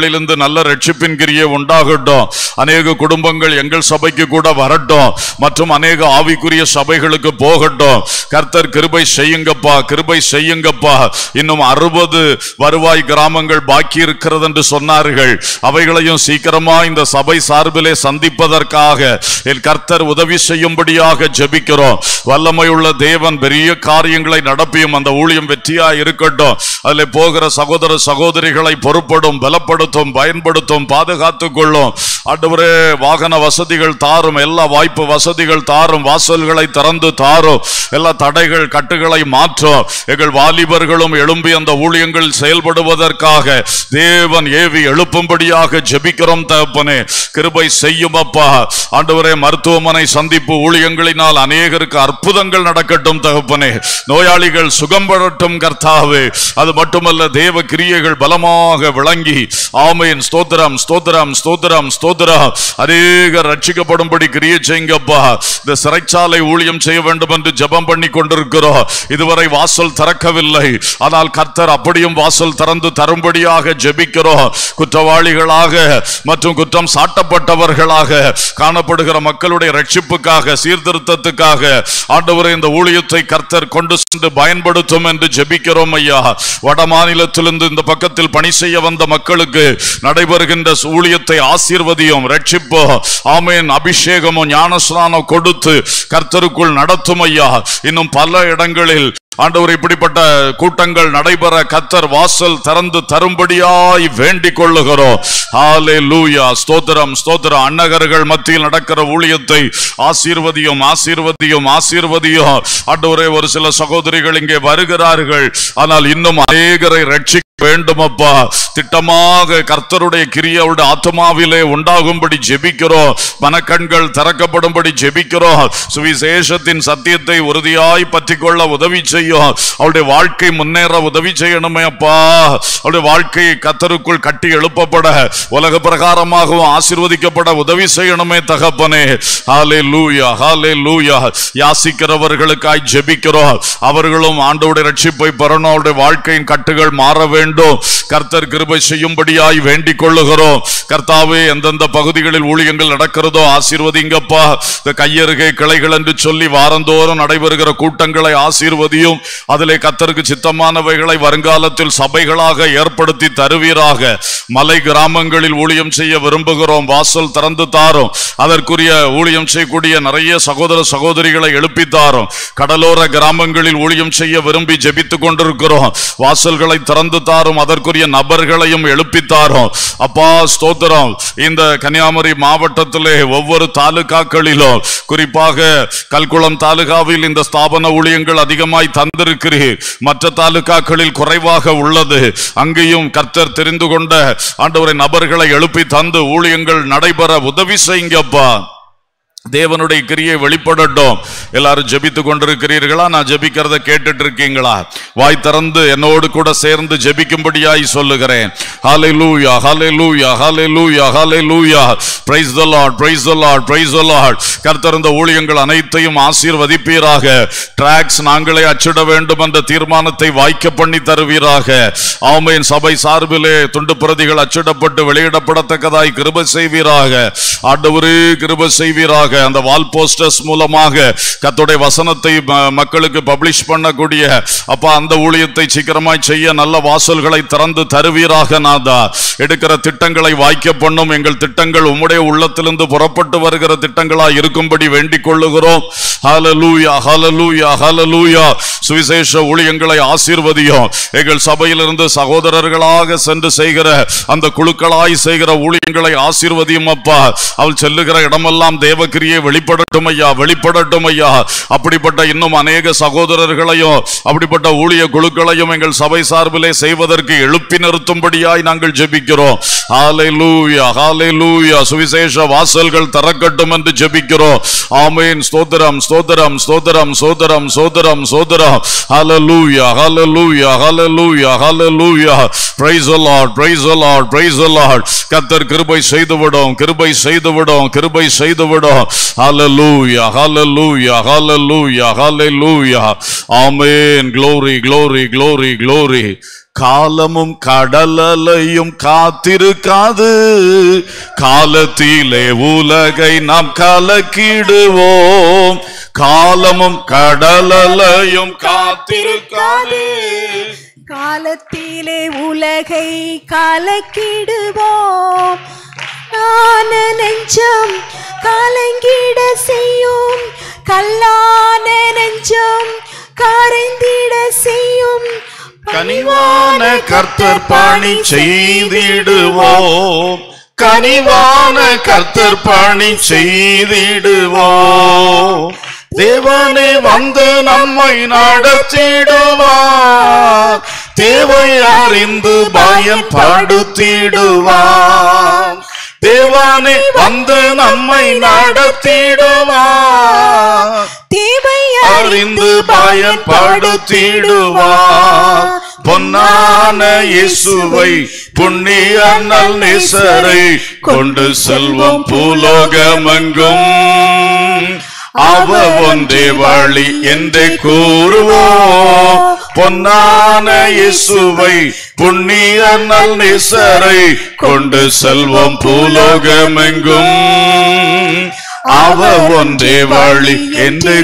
குடும்பங்களிலிருந்து நல்ல ரட்சிப்பின் கிரியை உண்டாகட்டும் அநேக குடும்பங்கள் எங்கள் சபைக்கு கூட வரட்டும் மற்றும் அநேக ஆவிக்குரிய சபைகளுக்கு போகட்டும் கர்த்தர் கிருபை செய்யுங்கப்பா கிருபை செய்யுங்கப்பா இன்னும் அறுபது வருவாய் கிராமங்கள் பாக்கி இருக்கிறது என்று சொன்னார்கள் அவைகளையும் சீக்கிரமா இந்த சபை சார்பிலே சந்திப்பதற்காக என் கர்த்தர் உதவி செய்யும்படியாக ஜெபிக்கிறோம் வல்லமையுள்ள தேவன் பெரிய காரியங்களை நடப்பியும் அந்த ஊழியம் வெற்றியா இருக்கட்டும் அதில் போகிற சகோதர சகோதரிகளை பொறுப்படும் பலப்படுத்தும் பயன்படுத்தும் பாதுகாத்துக் கொள்ளும் ஆண்டவரே வாகன வசதிகள் தாரும் எல்லா வாய்ப்பு வசதிகள் தாரும் வாசல்களை திறந்து தாரும் எல்லா தடைகள் கட்டுகளை மாற்றும் எங்கள் வாலிபர்களும் எழும்பி அந்த ஊழியங்கள் செயல்படுவதற்காக தேவன் ஏவி எழுப்பும்படியாக ஜெபிக்கிறோம் தகப்பனே கிருபை செய்யும் அப்பா ஆண்டவரே மருத்துவமனை சந்திப்பு ஊழியங்களினால் அநேகருக்கு அற்புதங்கள் நடக்கட்டும் தகப்பனே நோயாளிகள் சுகம் பெறட்டும் கர்த்தாவே அது மட்டுமல்ல தேவ கிரியைகள் பலமாக விளங்கி ஆமேன் ஸ்தோத்திரம் ஸ்தோத்திரம் ஸ்தோத்திரம் ஸ்தோத்திரம் அநேகர் ரட்சிக்கப்படும்படி கிரியை செய்யுங்கப்பா இந்த சிறைச்சாலை ஊழியம் செய்ய வேண்டும் என்று ஜெபம் பண்ணி கொண்டிருக்கிறோம் இதுவரை வாசல் திறக்கவில்லை ஆனால் கர்த்தர் அப்படியும் வாசல் திறந்து தரும்படியாக ஜெபிக்கிறோம் குற்றவாளிகளாக மற்றும் குற்றம் சாட்டப்பட்டவர்களாக காணப்படுகிற மக்களுடைய ரட்சிப்புக்காக சீர்திருத்தத்துக்காக ஆண்டவரை இந்த ஊழியத்தை கர்த்தர் கொண்டு சென்று பயன்படுத்தும் என்று ஜெபிக்கிறோம் ஐயா வட மாநிலத்திலிருந்து இந்த பக்கத்தில் பணி செய்ய வந்த மக்களுக்கு நடைபெறுகின்ற ஊழியத்தை ஆசீர்வதியும் ரட்சிப்போ ஆமேன் அபிஷேகமும் ஞானஸ்நானம் கொடுத்து கர்த்தருக்குள் நடத்தும் ஐயா இன்னும் பல இடங்களில் ஆண்டவர் இப்படிப்பட்ட கூட்டங்கள் நடைபெற கத்தர் வாசல் திறந்து தரும்படியாய் வேண்டிக் கொள்ளுகிறோம் ஹாலே லூயா ஸ்தோத்திரம் ஸ்தோத்திரம் அன்னகர்கள் மத்தியில் நடக்கிற ஊழியத்தை ஆசீர்வதியும் ஆசீர்வதியும் ஆசீர்வதியும் ஆண்டவரே ஒரு சில சகோதரிகள் இங்கே வருகிறார்கள் ஆனால் இன்னும் அநேகரை ரட்சி வேண்டுமப்பா திட்டமாக கர்த்தருடைய கிரியை அவருடைய ஆத்மாவிலே உண்டாகும்படி ஜெபிக்கிறோம் மனக்கண்கள் திறக்கப்படும்படி ஜெபிக்கிறோம் சுவிசேஷத்தின் சத்தியத்தை உறுதியாய் பற்றி கொள்ள உதவி செய்யும் அவருடைய வாழ்க்கை முன்னேற உதவி செய்யணுமே அப்பா அவருடைய வாழ்க்கையை கத்தருக்குள் கட்டி எழுப்பப்பட உலக பிரகாரமாகவும் ஆசீர்வதிக்கப்பட உதவி செய்யணுமே தகப்பனே ஹாலே லூயா ஹாலே லூயா யாசிக்கிறவர்களுக்காய் ஜெபிக்கிறோம் அவர்களும் ஆண்டோடைய ரட்சிப்பை பெறணும் அவருடைய வாழ்க்கையின் கட்டுகள் மாற வேண்டும் கர்த்தர் கிருபை செய்யும்படியாய் வேண்டிக் கொள்ளுகிறோம் கர்த்தாவே எந்தெந்த பகுதிகளில் ஊழியங்கள் நடக்கிறதோ ஆசீர்வதிங்கப்பா இந்த கையருகே கிளைகள் என்று சொல்லி வாரந்தோறும் நடைபெறுகிற கூட்டங்களை ஆசீர்வதியும் அதிலே கர்த்தருக்கு சித்தமானவைகளை வருங்காலத்தில் சபைகளாக ஏற்படுத்தி தருவீராக மலை கிராமங்களில் ஊழியம் செய்ய விரும்புகிறோம் வாசல் திறந்து தாரும் அதற்குரிய ஊழியம் செய்யக்கூடிய நிறைய சகோதர சகோதரிகளை எழுப்பி தாரும் கடலோர கிராமங்களில் ஊழியம் செய்ய விரும்பி ஜெபித்துக் கொண்டிருக்கிறோம் வாசல்களை திறந்து தாரும் அதற்குரிய நபர்களையும் எழுப்பி தாரும் அப்பா ஸ்தோத்திரம் இந்த கன்னியாகுமரி மாவட்டத்திலே ஒவ்வொரு தாலுகாக்களிலும் குறிப்பாக கல்குளம் தாலுகாவில் இந்த ஸ்தாபன ஊழியங்கள் அதிகமாய் தந்திருக்கிறீர் மற்ற தாலுகாக்களில் குறைவாக உள்ளது அங்கேயும் கர்த்தர் தெரிந்து கொண்ட ஆண்டவரை நபர்களை எழுப்பி தந்து ஊழியங்கள் நடைபெற உதவி செய்யுங்கப்பா தேவனுடைய கிரியை வெளிப்படட்டும் எல்லாரும் ஜெபித்து கொண்டிருக்கிறீர்களா நான் ஜெபிக்கிறத கேட்டுட்டு இருக்கீங்களா வாய் திறந்து என்னோடு கூட சேர்ந்து ஜெபிக்கும்படியாய் சொல்லுகிறேன் ஹalleluya ஹalleluya ஹalleluya ஹalleluya praise the lord praise the lord praise the lord கர்த்தர் இந்த ஊழியங்கள் அனைத்தையும் ஆசீர்வதிப்பீராக ட்ராக்ஸ் நாங்களே அச்சிட வேண்டும் என்ற தீர்மானத்தை வாய்க்க பண்ணி தருவீராக ஆமேன் சபை சார்பிலே துண்டு பிரதிகள் அச்சிடப்பட்டு வெளியிடப்படத்தக்கதாய் கிருபை செய்வீராக ஆண்டவரே கிருபை செய்வீராக அந்த வால் போஸ்டர்ஸ் மூலமாக கர்த்தருடைய வசனத்தை ம- மக்களுக்கு பப்ளிஷ் பண்ணக்கூடிய அப்பா அந்த ஊழியத்தை சீக்கிரமாய் செய்ய நல்ல வாசல்களை திறந்து தருவீராக நாதா எடுக்கிற திட்டங்களை வாய்க்க பண்ணும் எங்கள் திட்டங்கள் உம்முடைய உள்ளத்திலிருந்து புறப்பட்டு வருகிற திட்டங்களா இருக்கும்படி வேண்டிக் கொள்ளுகிறோம் ஹalleluya ஹalleluya ஹalleluya சுவிசேஷ ஊழியங்களை ஆசீர்வதியும் எங்கள் சபையிலிருந்து சகோதரர்களாக சென்று செய்கிற அந்த குழுக்களாய் செய்கிற ஊழியங்களை ஆசீர்வதியும் அப்பா அவள் செல்லுகிற இடமெல்லாம் தேவக்கிரியை வெளிப்படட்டும் ஐயா வெளிப்படட்டும் ஐயா அப்படிப்பட்ட இன்னும் அநேக சகோதரர்களையும் அப்படிப்பட்ட ஊழிய குழுக்களையும் எங்கள் சபை சார்பிலே செய்வதற்கு எழுப்பி நிறுத்தும்படியாய் நாங்கள் ஜெபிக்கிறோம் ஹalleluya ஹalleluya சுவிசேஷ வாசல்கள் திறக்கட்டும் என்று ஜெபிக்கிறோம் ஆமென் ஸ்தோத்திரம் ஸ்தோத்திரம் ஸ்தோத்திரம் ஸ்தோத்திரம் ஸ்தோத்திரம் ஸ்தோத்திரம் ஹalleluya ஹalleluya ஹalleluya ஹalleluya praise the lord praise the lord praise the lord கர்த்தர் கிருபை செய்து விடும் கிருபை செய்து விடும் கிருபை செய்து விடும் ஹalleluya hallelujah hallelujah hallelujah amen glory glory glory glory காலமும் கடலலையும் காத்திருக்காது காலத்திலே உலகை நாம் கலக்கிடுவோம் காலமும் கடலலையும் காத்திருக்காது காலத்திலே உலகை கலக்கிடுவோம் நான நெஞ்சம் கலங்கிட செய்யும் கல்லான நெஞ்சம் கரைந்திட செய்யும் கனிவான கர்த்தர் பணி செய்திடுவோம் கனிவான கர்த்தர் பணி செய்திடுவோம் தேவனே வந்து நம்மை நடத்திடுவார் தேவை அறிந்து பயன்படுத்திடுவார் தேவானே வந்து நம்மை நடத்திடுவார் தேவை அறிந்து பயன்படுத்திடுவார் பொன்னான இயேசுவை புண்ணிய நல் நேசரை கொண்டு செல்வோம் பூலோகமெங்கும் அவ ஒன்றே வழி என்றே கூறுவோம் பொன்னான இயேசுவை புண்ணிய நல் நேசரை கொண்டு செல்வோம் பூலோகமெங்கும் அவ ஒன்றே வழி என்று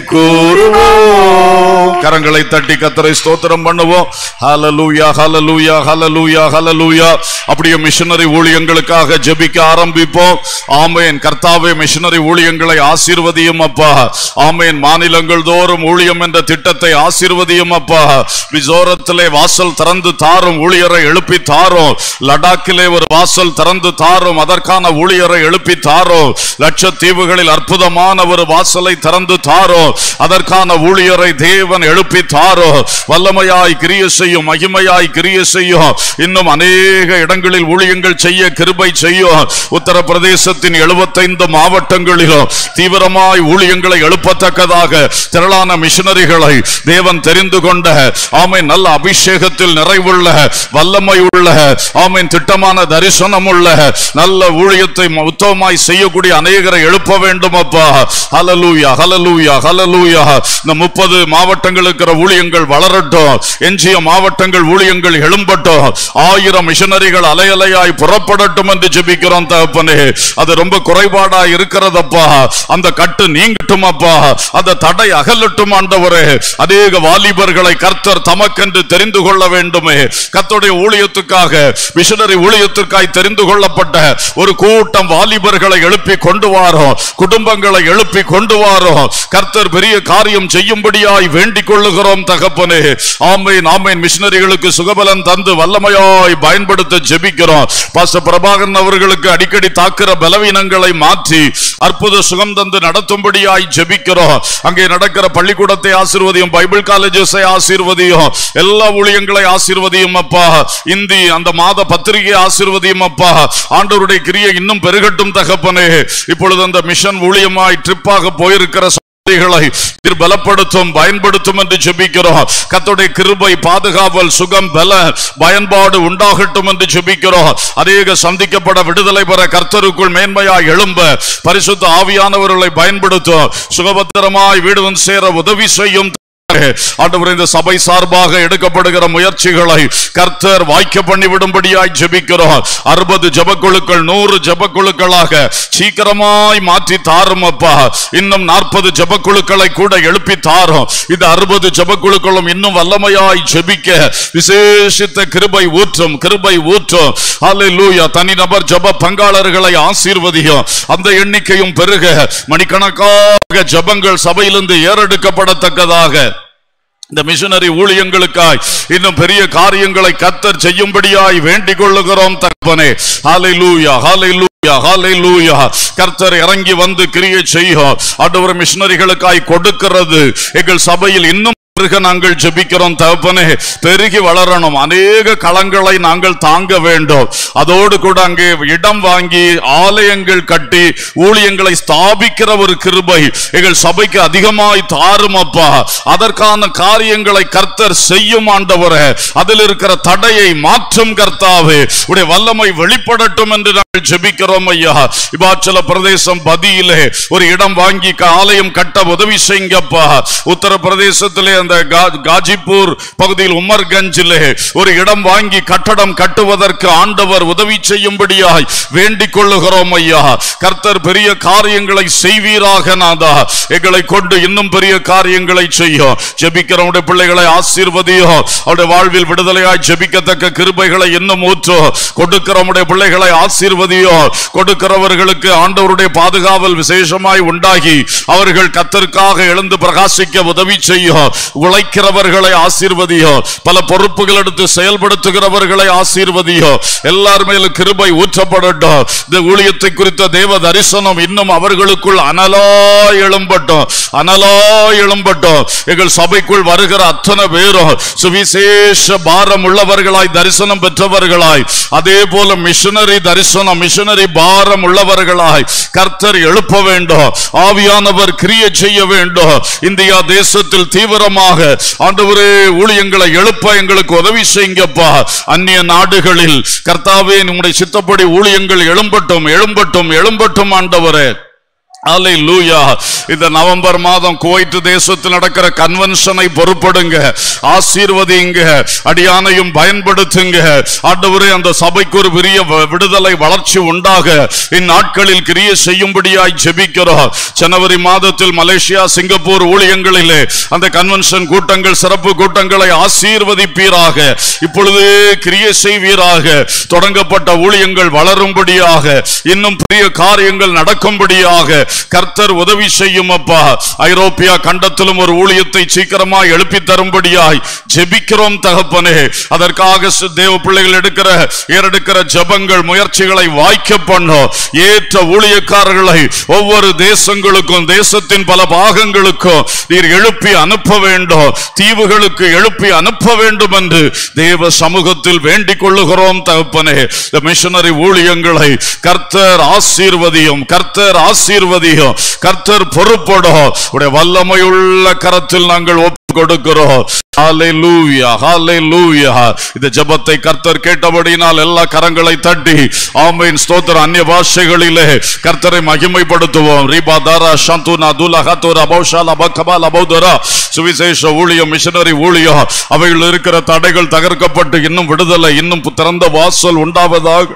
கூறுவோம் கரங்களை தட்டி கத்தரை ஸ்தோத்திரம் பண்ணுவோம் ஹalleluya ஹalleluya ஹalleluya ஹalleluya அப்படியே மிஷனரி ஊழியங்களுக்காக ஜெபிக்க ஆரம்பிப்போம் ஆமென் கர்த்தாவே மிஷனரி ஊழியங்களை ஆசீர்வதியும் அப்பா ஆமென் மாநிலங்கள் தோறும் ஊழியம் என்ற திட்டத்தை ஆசீர்வதியும் அப்பா மிசோரத்திலே வாசல் திறந்து தாரும் ஊழியரை எழுப்பி தாரும் லடாக்கிலே ஒரு வாசல் திறந்து தாரும் அதற்கான ஊழியரை எழுப்பி தாரும் லட்சத்தீவுகளில் அற்புதமான ஒரு வாசலை திறந்து தாரோ அதற்கான ஊழியரை தேவன் எழுப்பி தாரோ வல்லமையாய் கிரிய செய்யும் மகிமையாய் கிரிய செய்யும் இன்னும் அநேக இடங்களில் ஊழியங்கள் செய்ய கிருபை செய்யும் உத்தரப்பிரதேசத்தின் எழுபத்தைந்து மாவட்டங்களிலும் தீவிரமாய் ஊழியங்களை எழுப்பத்தக்கதாக திரளான மிஷனரிகளை தேவன் தெரிந்து கொண்ட ஆமை நல்ல அபிஷேகத்தில் நிறைவுள்ள வல்லமை உள்ள ஆமீன் திட்டமான தரிசனம் உள்ள நல்ல ஊழியத்தை உத்தமமாய் செய்யக்கூடிய அநேகரை எழுப்ப வேண்டும் அப்பா ஹலலூயா ஹலலூயா ஹலலூயா இந்த முப்பது மாவட்டங்கள் இருக்கிற ஊழியங்கள் வளரட்டும் எஞ்சிய மாவட்டங்கள் ஊழியங்கள் எழும்பட்டும் ஆயிரம் மிஷனரிகள் அலையலையாய் புறப்படட்டும் என்று ஜெபிக்கிறோம் தகப்பனே அது ரொம்ப குறைபாடா இருக்கிறதப்பா அந்த கட்டு நீங்கட்டும் அப்பா அந்த தடை அகலட்டும் ஆண்டவரே அநேக வாலிபர்களை கர்த்தர் தமக்கென்று தெரிந்து கொள்ள வேண்டுமே கர்த்தருடைய ஊழியத்துக்காக மிஷனரி ஊழியத்திற்காய் தெரிந்து கொள்ளப்பட்ட ஒரு கூட்டம் வாலிபர்களை எழுப்பி கொண்டு வாரோம் குடும்பங்களை எழுப்பி கொண்டு வாரோம் கர்த்தர் பெரிய காரியம் செய்யும்படியாய் வேண்டிக் கொள்ளுகிறோம் தகப்பனே ஆமேன் ஆமேன் மிஷனரிகளுக்கு சுகபலன் தந்து வல்லமையாய் பயன்படுத்த ஜெபிக்கிறோம் பாஸ்டர் பிரபாகரன் அவர்களுக்கு அடிக்கடி தாக்குற பலவீனங்களை மாற்றி அற்புத சுகம் தந்து நடத்தும்படியாய் ஜெபிக்கிறோம் அங்கே நடக்கிற பள்ளிக்கூடத்தை ஆசீர்வதியும் பைபிள் காலேஜஸை ஆசீர்வதியும் எல்லா ஊழியங்களை ஆசீர்வதியும் அப்பா இந்தி அந்த மாத பத்திரிகை ஆசீர்வதியும் அப்பா ஆண்டவருடைய கிரியை இன்னும் பெருகட்டும் தகப்பனே இப்பொழுது அந்த மிஷன் ஊழியமாய் ட்ரிப்பாக போயிருக்கிற சகோதரிகளை நீர் பலப்படுத்தும் பயன்படுத்தும் என்று ஜெபிக்கிறோம் கர்த்தருடைய கிருபை பாதுகாவல் சுகம் பல பயன்பாடு உண்டாகட்டும் என்று ஜெபிக்கிறோம் அநேக சந்திக்கப்பட விடுதலை பெற கர்த்தருக்குள் மேன்மையாய் எழும்ப பரிசுத்த ஆவியானவர்களை பயன்படுத்தும் சுகபத்திரமாய் வீடு வந்து சேர உதவி செய்யும் ஆண்டவர் இந்த சபை சார்பாக எடுக்கப்படுகிற முயற்சிகளை கர்த்தர் வாய்க்க பண்ணி விடும்படியாய் ஜெபிக்கிறோம் அறுபது ஜபக்குழுக்கள் நூறு ஜபக்குழுக்களாக சீக்கிரமாய் மாற்றி தாரும் அப்பா இன்னும் நாற்பது ஜபக்குழுக்களை கூட எழுப்பி தாரும் இந்த அறுபது ஜபக்குழுக்களும் இன்னும் வல்லமையாய் ஜெபிக்க விசேஷித்த கிருபை ஊற்றும் கிருபை ஊற்றும் அல்லேலூயா தனிநபர் ஜப பங்காளர்களை ஆசீர்வதியும் அந்த எண்ணிக்கையும் பெருக மணிக்கணக்காக ஜபங்கள் சபையிலிருந்து ஏறெடுக்கப்படத்தக்கதாக இந்த மிஷனரி ஊழியங்களுக்காய் இன்னும் பெரிய காரியங்களை கத்தர் செய்யும்படியாய் வேண்டிக் கொள்ளுகிறோம் தகப்பனே ஹalleluya ஹalleluya ஹalleluya கர்த்தர் இறங்கி வந்து கிரியை செய்யும் ஆண்டவர் மிஷனரிகளுக்காய் கொடுக்கிறது எங்கள் சபையில் இன்னும் பெருக நாங்கள் ஜெபிக்கிறோம் தகப்பனே பெருகி வளரணும் அநேக களங்களை நாங்கள் தாங்க வேண்டும் அதோடு கூட அங்கே இடம் வாங்கி ஆலயங்கள் கட்டி ஊழியங்களை ஸ்தாபிக்கிற ஒரு கிருபை எங்கள் சபைக்கு அதிகமாய் தாரும் அப்பா அதற்கான காரியங்களை கர்த்தர் செய்யும் ஆண்டவரே அதில் இருக்கிற தடையை மாற்றும் கர்த்தாவே உடைய வல்லமை வெளிப்படட்டும் என்று நாங்கள் ஜெபிக்கிறோம் ஐயா இபாச்சல பிரதேசம் பதியிலே ஒரு இடம் வாங்கி க- ஆலயம் கட்ட உதவி செய்யுங்கப்பா உத்தரப்பிரதேசத்திலே அந்த அந்த கா- காஜிப்பூர் பகுதியில் உமர்கஞ்சிலே ஒரு இடம் வாங்கி கட்டடம் கட்டுவதற்கு ஆண்டவர் உதவி செய்யும்படியாய் வேண்டிக் கொள்ளுகிறோம் ஐயா கர்த்தர் பெரிய காரியங்களை செய்வீராக நாதா எங்களை கொண்டு இன்னும் பெரிய காரியங்களை செய்யும் ஜெபிக்கிறவனுடைய பிள்ளைகளை ஆசீர்வதியோ அவருடைய வாழ்வில் விடுதலையாய் ஜெபிக்கத்தக்க கிருபைகளை இன்னும் ஊற்றோ கொடுக்கிறவனுடைய பிள்ளைகளை ஆசீர்வதியோ கொடுக்கிறவர்களுக்கு ஆண்டவருடைய பாதுகாவல் விசேஷமாய் உண்டாகி அவர்கள் கத்தருக்காக எழுந்து பிரகாசிக்க உதவி செய்யும் உழைக்கிறவர்களை ஆசீர்வதியோ பல பொறுப்புகள் எடுத்து செயல்படுத்துகிறவர்களை ஆசீர்வதியோ எல்லார் மேலும் கிருபை ஊற்றப்படட்டும் இந்த ஊழியத்தை குறித்த தேவ தரிசனம் இன்னும் அவர்களுக்குள் அனலா எழும்பட்டும் அனலா எழும்பட்டும் எங்கள் சபைக்குள் வருகிற அத்தனை பேரும் சுவிசேஷ பாரம் உள்ளவர்களாய் தரிசனம் பெற்றவர்களாய் அதே போல மிஷனரி தரிசனம் மிஷனரி பாரம் உள்ளவர்களாய் கர்த்தர் எழுப்ப வேண்டும் ஆவியானவர் கிரிய செய்ய வேண்டும் இந்தியா தேசத்தில் தீவிரமாக ஆண்டவரே ஊழியங்களை எழுப்ப எங்களுக்கு உதவி செய்யுங்கப்பா அந்நிய நாடுகளில் கர்த்தாவே உம்முடைய சித்தப்படி ஊழியங்கள் எழும்பட்டும் எழும்பட்டும் எழும்பட்டும் ஆண்டவரே அல்லேலூயா இந்த நவம்பர் மாதம் குவைத் தேசத்தில் நடக்கிற கன்வென்ஷனை பொறுப்படுங்க ஆசீர்வதிங்க அடியானையும் பயன்படுத்துங்க ஆண்டவரே அந்த சபைக்கு ஒரு பெரிய வ- விடுதலை வளர்ச்சி உண்டாக இந்நாட்களில் கிரிய செய்யும்படியாய் ஜெபிக்கிறோம் ஜனவரி மாதத்தில் மலேசியா சிங்கப்பூர் ஊழியங்களிலே அந்த கன்வென்ஷன் கூட்டங்கள் சிறப்பு கூட்டங்களை ஆசீர்வதிப்பீராக இப்பொழுது கிரிய செய்வீராக தொடங்கப்பட்ட ஊழியங்கள் வளரும்படியாக இன்னும் பெரிய காரியங்கள் நடக்கும்படியாக கர்த்தர் உதவி செய்யும் அப்பா ஐரோப்பியா கண்டத்திலும் ஒரு ஊழியத்தை சீக்கிரமா எழுப்பி தரும்படியாய் ஜெபிக்கிறோம் தகப்பனே அதற்காக சு- தேவ பிள்ளைகள் எடுக்கிற ஏறெடுக்கிற ஜெபங்கள் முயற்சிகளை வாய்க்க பண்ணும் ஏற்ற ஊழியக்காரர்களை ஒவ்வொரு தேசங்களுக்கும் தேசத்தின் பல பாகங்களுக்கும் நீர் எழுப்பி அனுப்ப வேண்டும் தீவுகளுக்கு எழுப்பி அனுப்ப வேண்டும் என்று தேவ சமூகத்தில் வேண்டிக் கொள்ளுகிறோம் தகப்பனே இந்த மிஷனரி ஊழியங்களை கர்த்தர் ஆசீர்வதியும் கர்த்தர் ஆசீர்வதியும் கர்த்தர் பொறுப்படும் உடைய வல்லமையுள்ள கரத்தில் நாங்கள் ஒப்பு கொடுக்கிறோம் ஹalleluya ஹalleluya இந்த ஜெபத்தை கர்த்தர் கேட்டபடியினால் எல்லா கரங்களை தட்டி ஆமென் ஸ்தோத்திரம் அந்நிய பாஷைகளிலே கர்த்தரை மகிமைப்படுத்துவோம் ரீபா தாரா சந்துனா துலா ஹத்துரா பௌஷாலா பக்கபாலா பௌதரா சுவிசேஷ ஊழியம் மிஷனரி ஊழியம் அவைகள் இருக்கிற தடைகள் தகர்க்கப்பட்டு இன்னும் விடுதலை இன்னும் திறந்த வாசல் உண்டாவதாக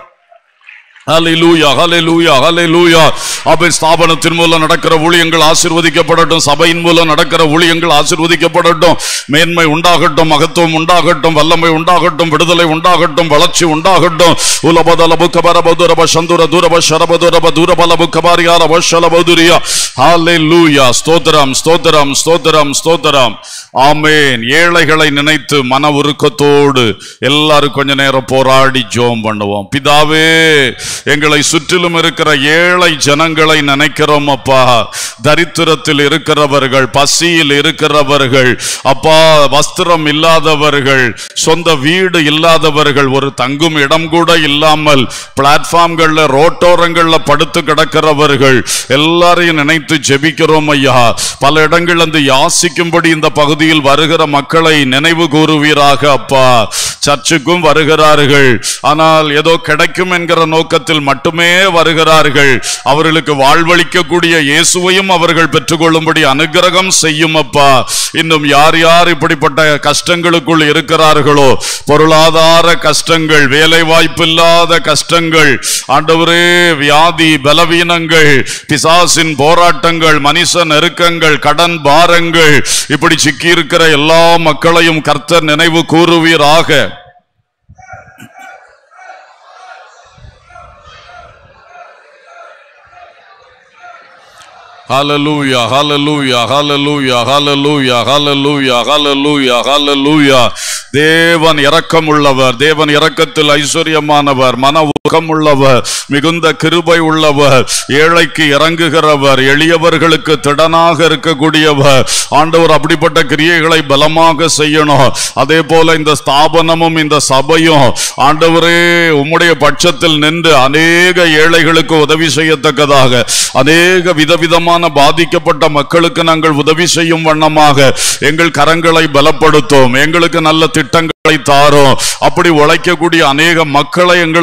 ஹalleluya ஹalleluya ஹalleluya அபின் ஸ்தாபனத்தின் மூலம் நடக்கிற ஊழியங்கள் ஆசீர்வதிக்கப்படட்டும் சபையின் மூலம் நடக்கிற ஊழியங்கள் ஆசீர்வதிக்கப்படட்டும் மேன்மை உண்டாகட்டும் மகத்துவம் உண்டாகட்டும் வல்லமை உண்டாகட்டும் விடுதலை உண்டாகட்டும் வளர்ச்சி உண்டாகட்டும் உலபதல புக்கபர பதுரப சந்துர தூரப ஷரபதுரப தூரபல புக்கபாரியார வஷல பதுரியா ஹalleluya ஸ்தோத்திரம் ஸ்தோத்திரம் ஸ்தோத்திரம் ஸ்தோத்திரம் ஆமென் ஏழைகளை நினைத்து மன உருக்கத்தோடு எல்லாரும் கொஞ்ச நேரம் போராடி ஜோம் பண்ணுவோம் பிதாவே எங்களை சுற்றிலும் இருக்கிற ஏழை ஜனங்களை நினைக்கிறோம் அப்பா தரித்திரத்தில் இருக்கிறவர்கள் பசியில் இருக்கிறவர்கள் அப்பா வஸ்திரம் இல்லாதவர்கள் சொந்த வீடு இல்லாதவர்கள் ஒரு தங்கும் இடம் கூட இல்லாமல் பிளாட்ஃபார்ம்கள்ல ரோட்டோரங்கள்ல படுத்து கிடக்கிறவர்கள் எல்லாரையும் நினைத்து ஜெபிக்கிறோம் ஐயா பல இடங்கள் அந்த யாசிக்கும்படி இந்த பகுதியில் வருகிற மக்களை நினைவு கூறுவீராக அப்பா சர்ச்சுக்கும் வருகிறார்கள் ஆனால் ஏதோ கிடைக்கும் என்கிற நோக்கத்தில் மட்டுமே வருகிறார்கள் அவர்களுக்கு வாழ்வளிக்கக்கூடிய இயேசுவையும் அவர்கள் பெற்றுக்கொள்ளும்படி அனுகிரகம் செய்யும் அப்பா இன்னும் யார் யார் இப்படிப்பட்ட கஷ்டங்களுக்குள் இருக்கிறார்களோ பொருளாதார கஷ்டங்கள் வேலை வாய்ப்பில்லாத கஷ்டங்கள் ஆண்டவரே வியாதி பலவீனங்கள் பிசாசின் போராட்டங்கள் மனுஷ நெருக்கங்கள் கடன் பாரங்கள் இப்படி சிக்கி இருக்கிற எல்லா மக்களையும் கர்த்தர் நினைவு கூறுவீராக Hallelujah, hallelujah, hallelujah, hallelujah, hallelujah, hallelujah, hallelujah. தேவன் இரக்கம் உள்ளவர் தேவன் இரக்கத்தில் ஐஸ்வர்யமானவர் மன ஊக்கம் உள்ளவர் மிகுந்த கிருபை உள்ளவர் ஏழைக்கு இறங்குகிறவர் எளியவர்களுக்கு திடனாக இருக்கக்கூடியவர் ஆண்டவர் அப்படிப்பட்ட கிரியைகளை பலமாக செய்யணும் அதே போல இந்த ஸ்தாபனமும் இந்த சபையும் ஆண்டவரே உம்முடைய பட்சத்தில் நின்று அநேக ஏழைகளுக்கு உதவி செய்யத்தக்கதாக அநேக விதவிதமான பாதிக்கப்பட்ட மக்களுக்கு நாங்கள் உதவி செய்யும் வண்ணமாக எங்கள் கரங்களை பலப்படுத்தும் எங்களுக்கு நல்ல திட்டங்களை தாரும் அப்படி உழைக்கக்கூடிய அநேக மக்களை எங்களுக்கு எழுப்பி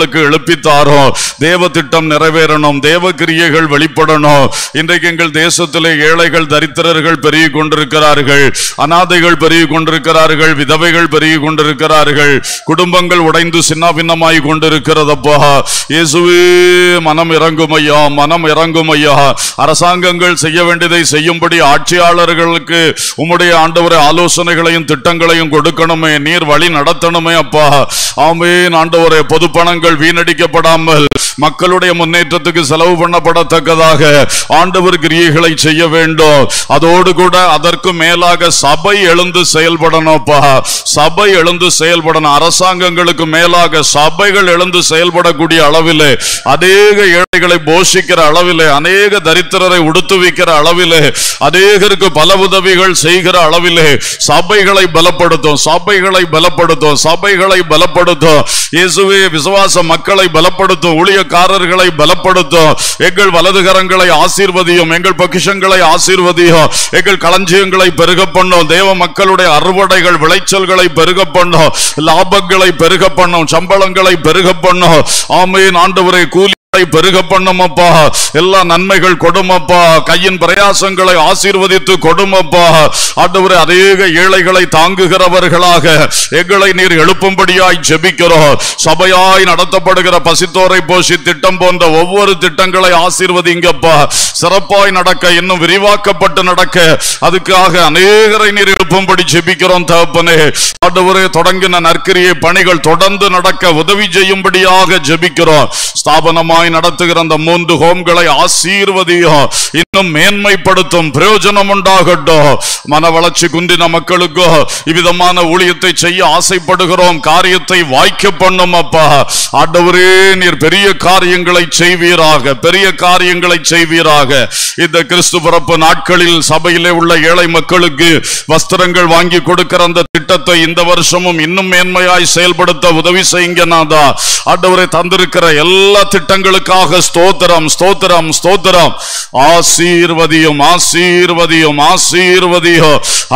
எழுப்பித்தாரோ தேவ திட்டம் நிறைவேறணும் தேவ கிரியைகள் வெளிப்படணும் இன்றைக்கு எங்கள் தேசத்திலே ஏழைகள் தரித்திரர்கள் பெருகி கொண்டிருக்கிறார்கள் அனாதைகள் பெருகி கொண்டிருக்கிறார்கள் விதவைகள் பெருகி கொண்டிருக்கிறார்கள் குடும்பங்கள் உடைந்து சின்னாபின்னமாய் கொண்டிருக்கிறதப்பா இயேசுவே மனம் இறங்கும் ஐயா மனம் இறங்கும் ஐயா அரசாங்கங்கள் செய்ய வேண்டியதை செய்யும்படி ஆட்சியாளர்களுக்கு உம்முடைய ஆண்டவரை ஆலோசனைகளையும் திட்டங்களையும் கொடுக்கணுமே நீர் வழி நடத்தணுமே அப்பா ஆமேன் ஆண்டவரே பொது பணங்கள் வீணடிக்கப்படாமல் மக்களுடைய முன்னேற்றத்துக்கு செலவு பண்ணப்படத்தக்கதாக ஆண்டவர் கிரியைகளை செய்ய வேண்டும் அதோடு கூட அதற்கு மேலாக சபை எழுந்து செயல்படணும்ப்பா சபை எழுந்து செயல்படணும் அரசாங்கங்களுக்கு மேலாக சபைகள் எழுந்து செயல்படக்கூடிய அளவிலே அநேக ஏழைகளை போஷிக்கிற அளவிலே அநேக தரித்திரரை உடுத்துவிக்கிற அளவிலே அநேகருக்கு பல உதவிகள் செய்கிற அளவிலே சபைகளை பலப்படுத்தும் சபைகளை பலப்படுத்தும் சபைகளை பலப்படுத்தும் இயேசுவே விசுவாச மக்களை பலப்படுத்தும் ஊழியக்காரர்களை பலப்படுத்தும் எங்கள் வலதுகரங்களை ஆசீர்வதியும் எங்கள் பொக்கிஷங்களை ஆசீர்வதியும் எங்கள் களஞ்சியங்களை பெருக பண்ணும் தேவ மக்களுடைய அறுவடைகள் விளைச்சல்களை பெருக பண்ணும் லாபங்களை பெருக பண்ணும் சம்பளங்களை பெருக பண்ணும் ஆமேன் ஆண்டவரை கூலி பெருக பண்ணுமப்பா எல்லா நன்மைகள் கொடுமப்பா கையின் பிரயாசங்களை ஆசீர்வதித்து கொடுமப்பா ஆண்டவரே அநேக ஏழைகளை தாங்குகிறவர்களாக எங்களை நீர் எழுப்பும்படியாய் ஜெபிக்கிறோம் சபையாய் நடத்தப்படுகிற பசித்தோரை போஷி திட்டம் போன்ற ஒவ்வொரு திட்டங்களை ஆசீர்வதிங்கப்பா சிறப்பாய் நடக்க இன்னும் விரிவாக்கப்பட்டு நடக்க அதுக்காக அநேகரை நீர் எழுப்பும்படி ஜெபிக்கிறோம் தகப்பனே ஆண்டவரே தொடங்கின நற்கிரியை பணிகள் தொடர்ந்து நடக்க உதவி செய்யும்படியாக ஜெபிக்கிறோம் ஸ்தாபனமாய் நடத்துகிற அந்த மூன்று ஹோம்களை ஆசீர்வதியும் இன்னும் மேன்மைப்படுத்தும் பிரயோஜனம் உண்டாகட்டும் மன வளர்ச்சி குன்றின மக்களுக்கோ இவ்விதமான ஊழியத்தை செய்ய ஆசைப்படுகிறோம் காரியத்தை வாய்க்க பண்ணும் அப்பா ஆண்டவரே நீர் பெரிய காரியங்களை செய்வீராக பெரிய காரியங்களை செய்வீராக இந்த கிறிஸ்து பிறப்பு நாட்களில் சபையிலே உள்ள ஏழை மக்களுக்கு வஸ்திரங்கள் வாங்கி கொடுக்கிற அந்த திட்டத்தை இந்த வருஷமும் இன்னும் மேன்மையாய் செயல்படுத்த உதவி செய்யுங்க நாதா ஆண்டவரை தந்திருக்கிற எல்லா திட்டங்களுக்காக ஸ்தோத்திரம் ஸ்தோத்திரம் ஸ்தோத்திரம் ஆசீர்வதியும் ஆசீர்வதியும் ஆசீர்வதியும்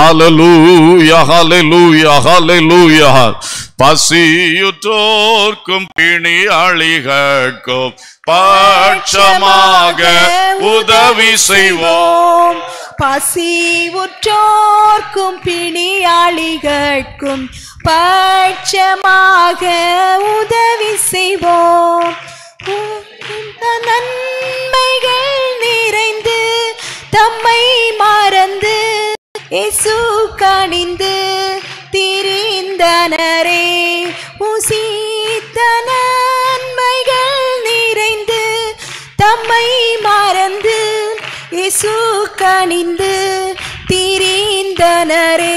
ஹalleluya ஹalleluya ஹalleluya பசியுற்றோர்க்கும் பிணியாளிகட்கும் பட்சமாக உதவி செய்வோம் பசி உற்றோர்க்கும் பிணியாளிகட்கும் பட்சமாக உதவி செய்வோம் இந்த நன்மைகள் நிறைந்து தம்மை மறந்து இயேசு கணிந்து திரிந்தனரே உசித்த நன்மைகள் நிறைந்து தம்மை மறந்து இயேசு கணிந்து திரிந்தனரே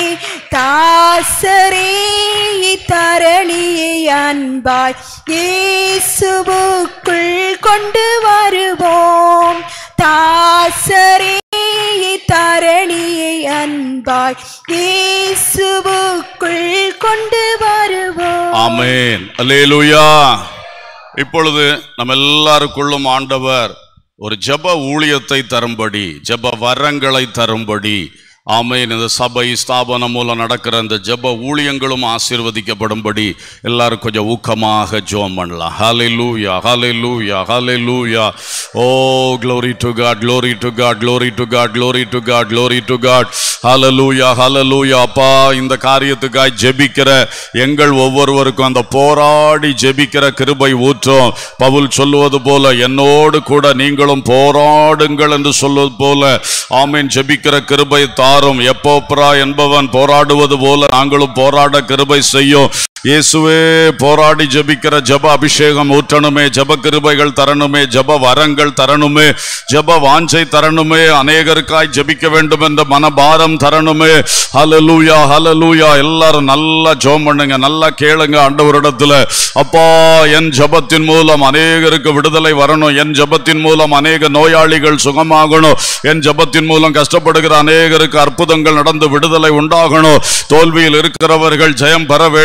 தாசரே தரணியை அன்பாய் இயேசுவுக்குள் கொண்டு வருவோம் தாசரே தரணியை அன்பாய் இயேசுவுக்குள் கொண்டு வருவோம் ஆமென் அல்லேலூயா இப்பொழுது நம்ம எல்லாருக்குள்ளும் ஆண்டவர் ஒரு ஜெப ஊழியத்தை தரும்படி ஜெப வரங்களை தரும்படி ஆமென் இந்த சபை ஸ்தாபனம் மூலம் நடக்கிற இந்த ஜெப ஊழியங்களும் ஆசீர்வதிக்கப்படும்படி எல்லாரும் கொஞ்சம் ஊக்கமாக ஜோம் பண்ணலாம் ஹalleluya ஹalleluya ஹalleluya ஓ glory to god glory to god glory to god glory to god glory to god ஹalleluya ஹalleluya அப்பா இந்த காரியத்துக்காய் ஜெபிக்கிற எங்கள் ஒவ்வொருவருக்கும் அந்த போராடி ஜெபிக்கிற கிருபை ஊற்றும் பவுல் சொல்லுவது போல என்னோடு கூட நீங்களும் போராடுங்கள் என்று சொல்வது போல ஆமீன் ஜெபிக்கிற கிருபை தாரும் எப்போப்ரா என்பவன் போராடுவது போல நாங்களும் போராட கிருபை செய்யும் இயேசுவே போராடி ஜெபிக்கிற ஜெப அபிஷேகம் ஊற்றணுமே ஜெப கிருபைகள் தரணுமே ஜெப வரங்கள் தரணுமே ஜெப வாஞ்சை தரணுமே அநேகருக்காய் ஜெபிக்க வேண்டும் என்ற மனபாரம் தரணுமே ஹalleluya ஹalleluya எல்லாரும் நல்லா ஜெபம் பண்ணுங்க நல்லா கேளுங்க ஆண்டவரிடத்துல அப்பா என் ஜெபத்தின் மூலம் அநேகருக்கு விடுதலை வரணும் என் ஜெபத்தின் மூலம் அநேக நோயாளிகள் சுகமாகணும் என் ஜெபத்தின் மூலம் கஷ்டப்படுகிற அநேகருக்கு அற்புதங்கள் நடந்து விடுதலை உண்டாகணும் தோல்வியில் இருக்கிறவர்கள் ஜெயம் பெற வேண்டும்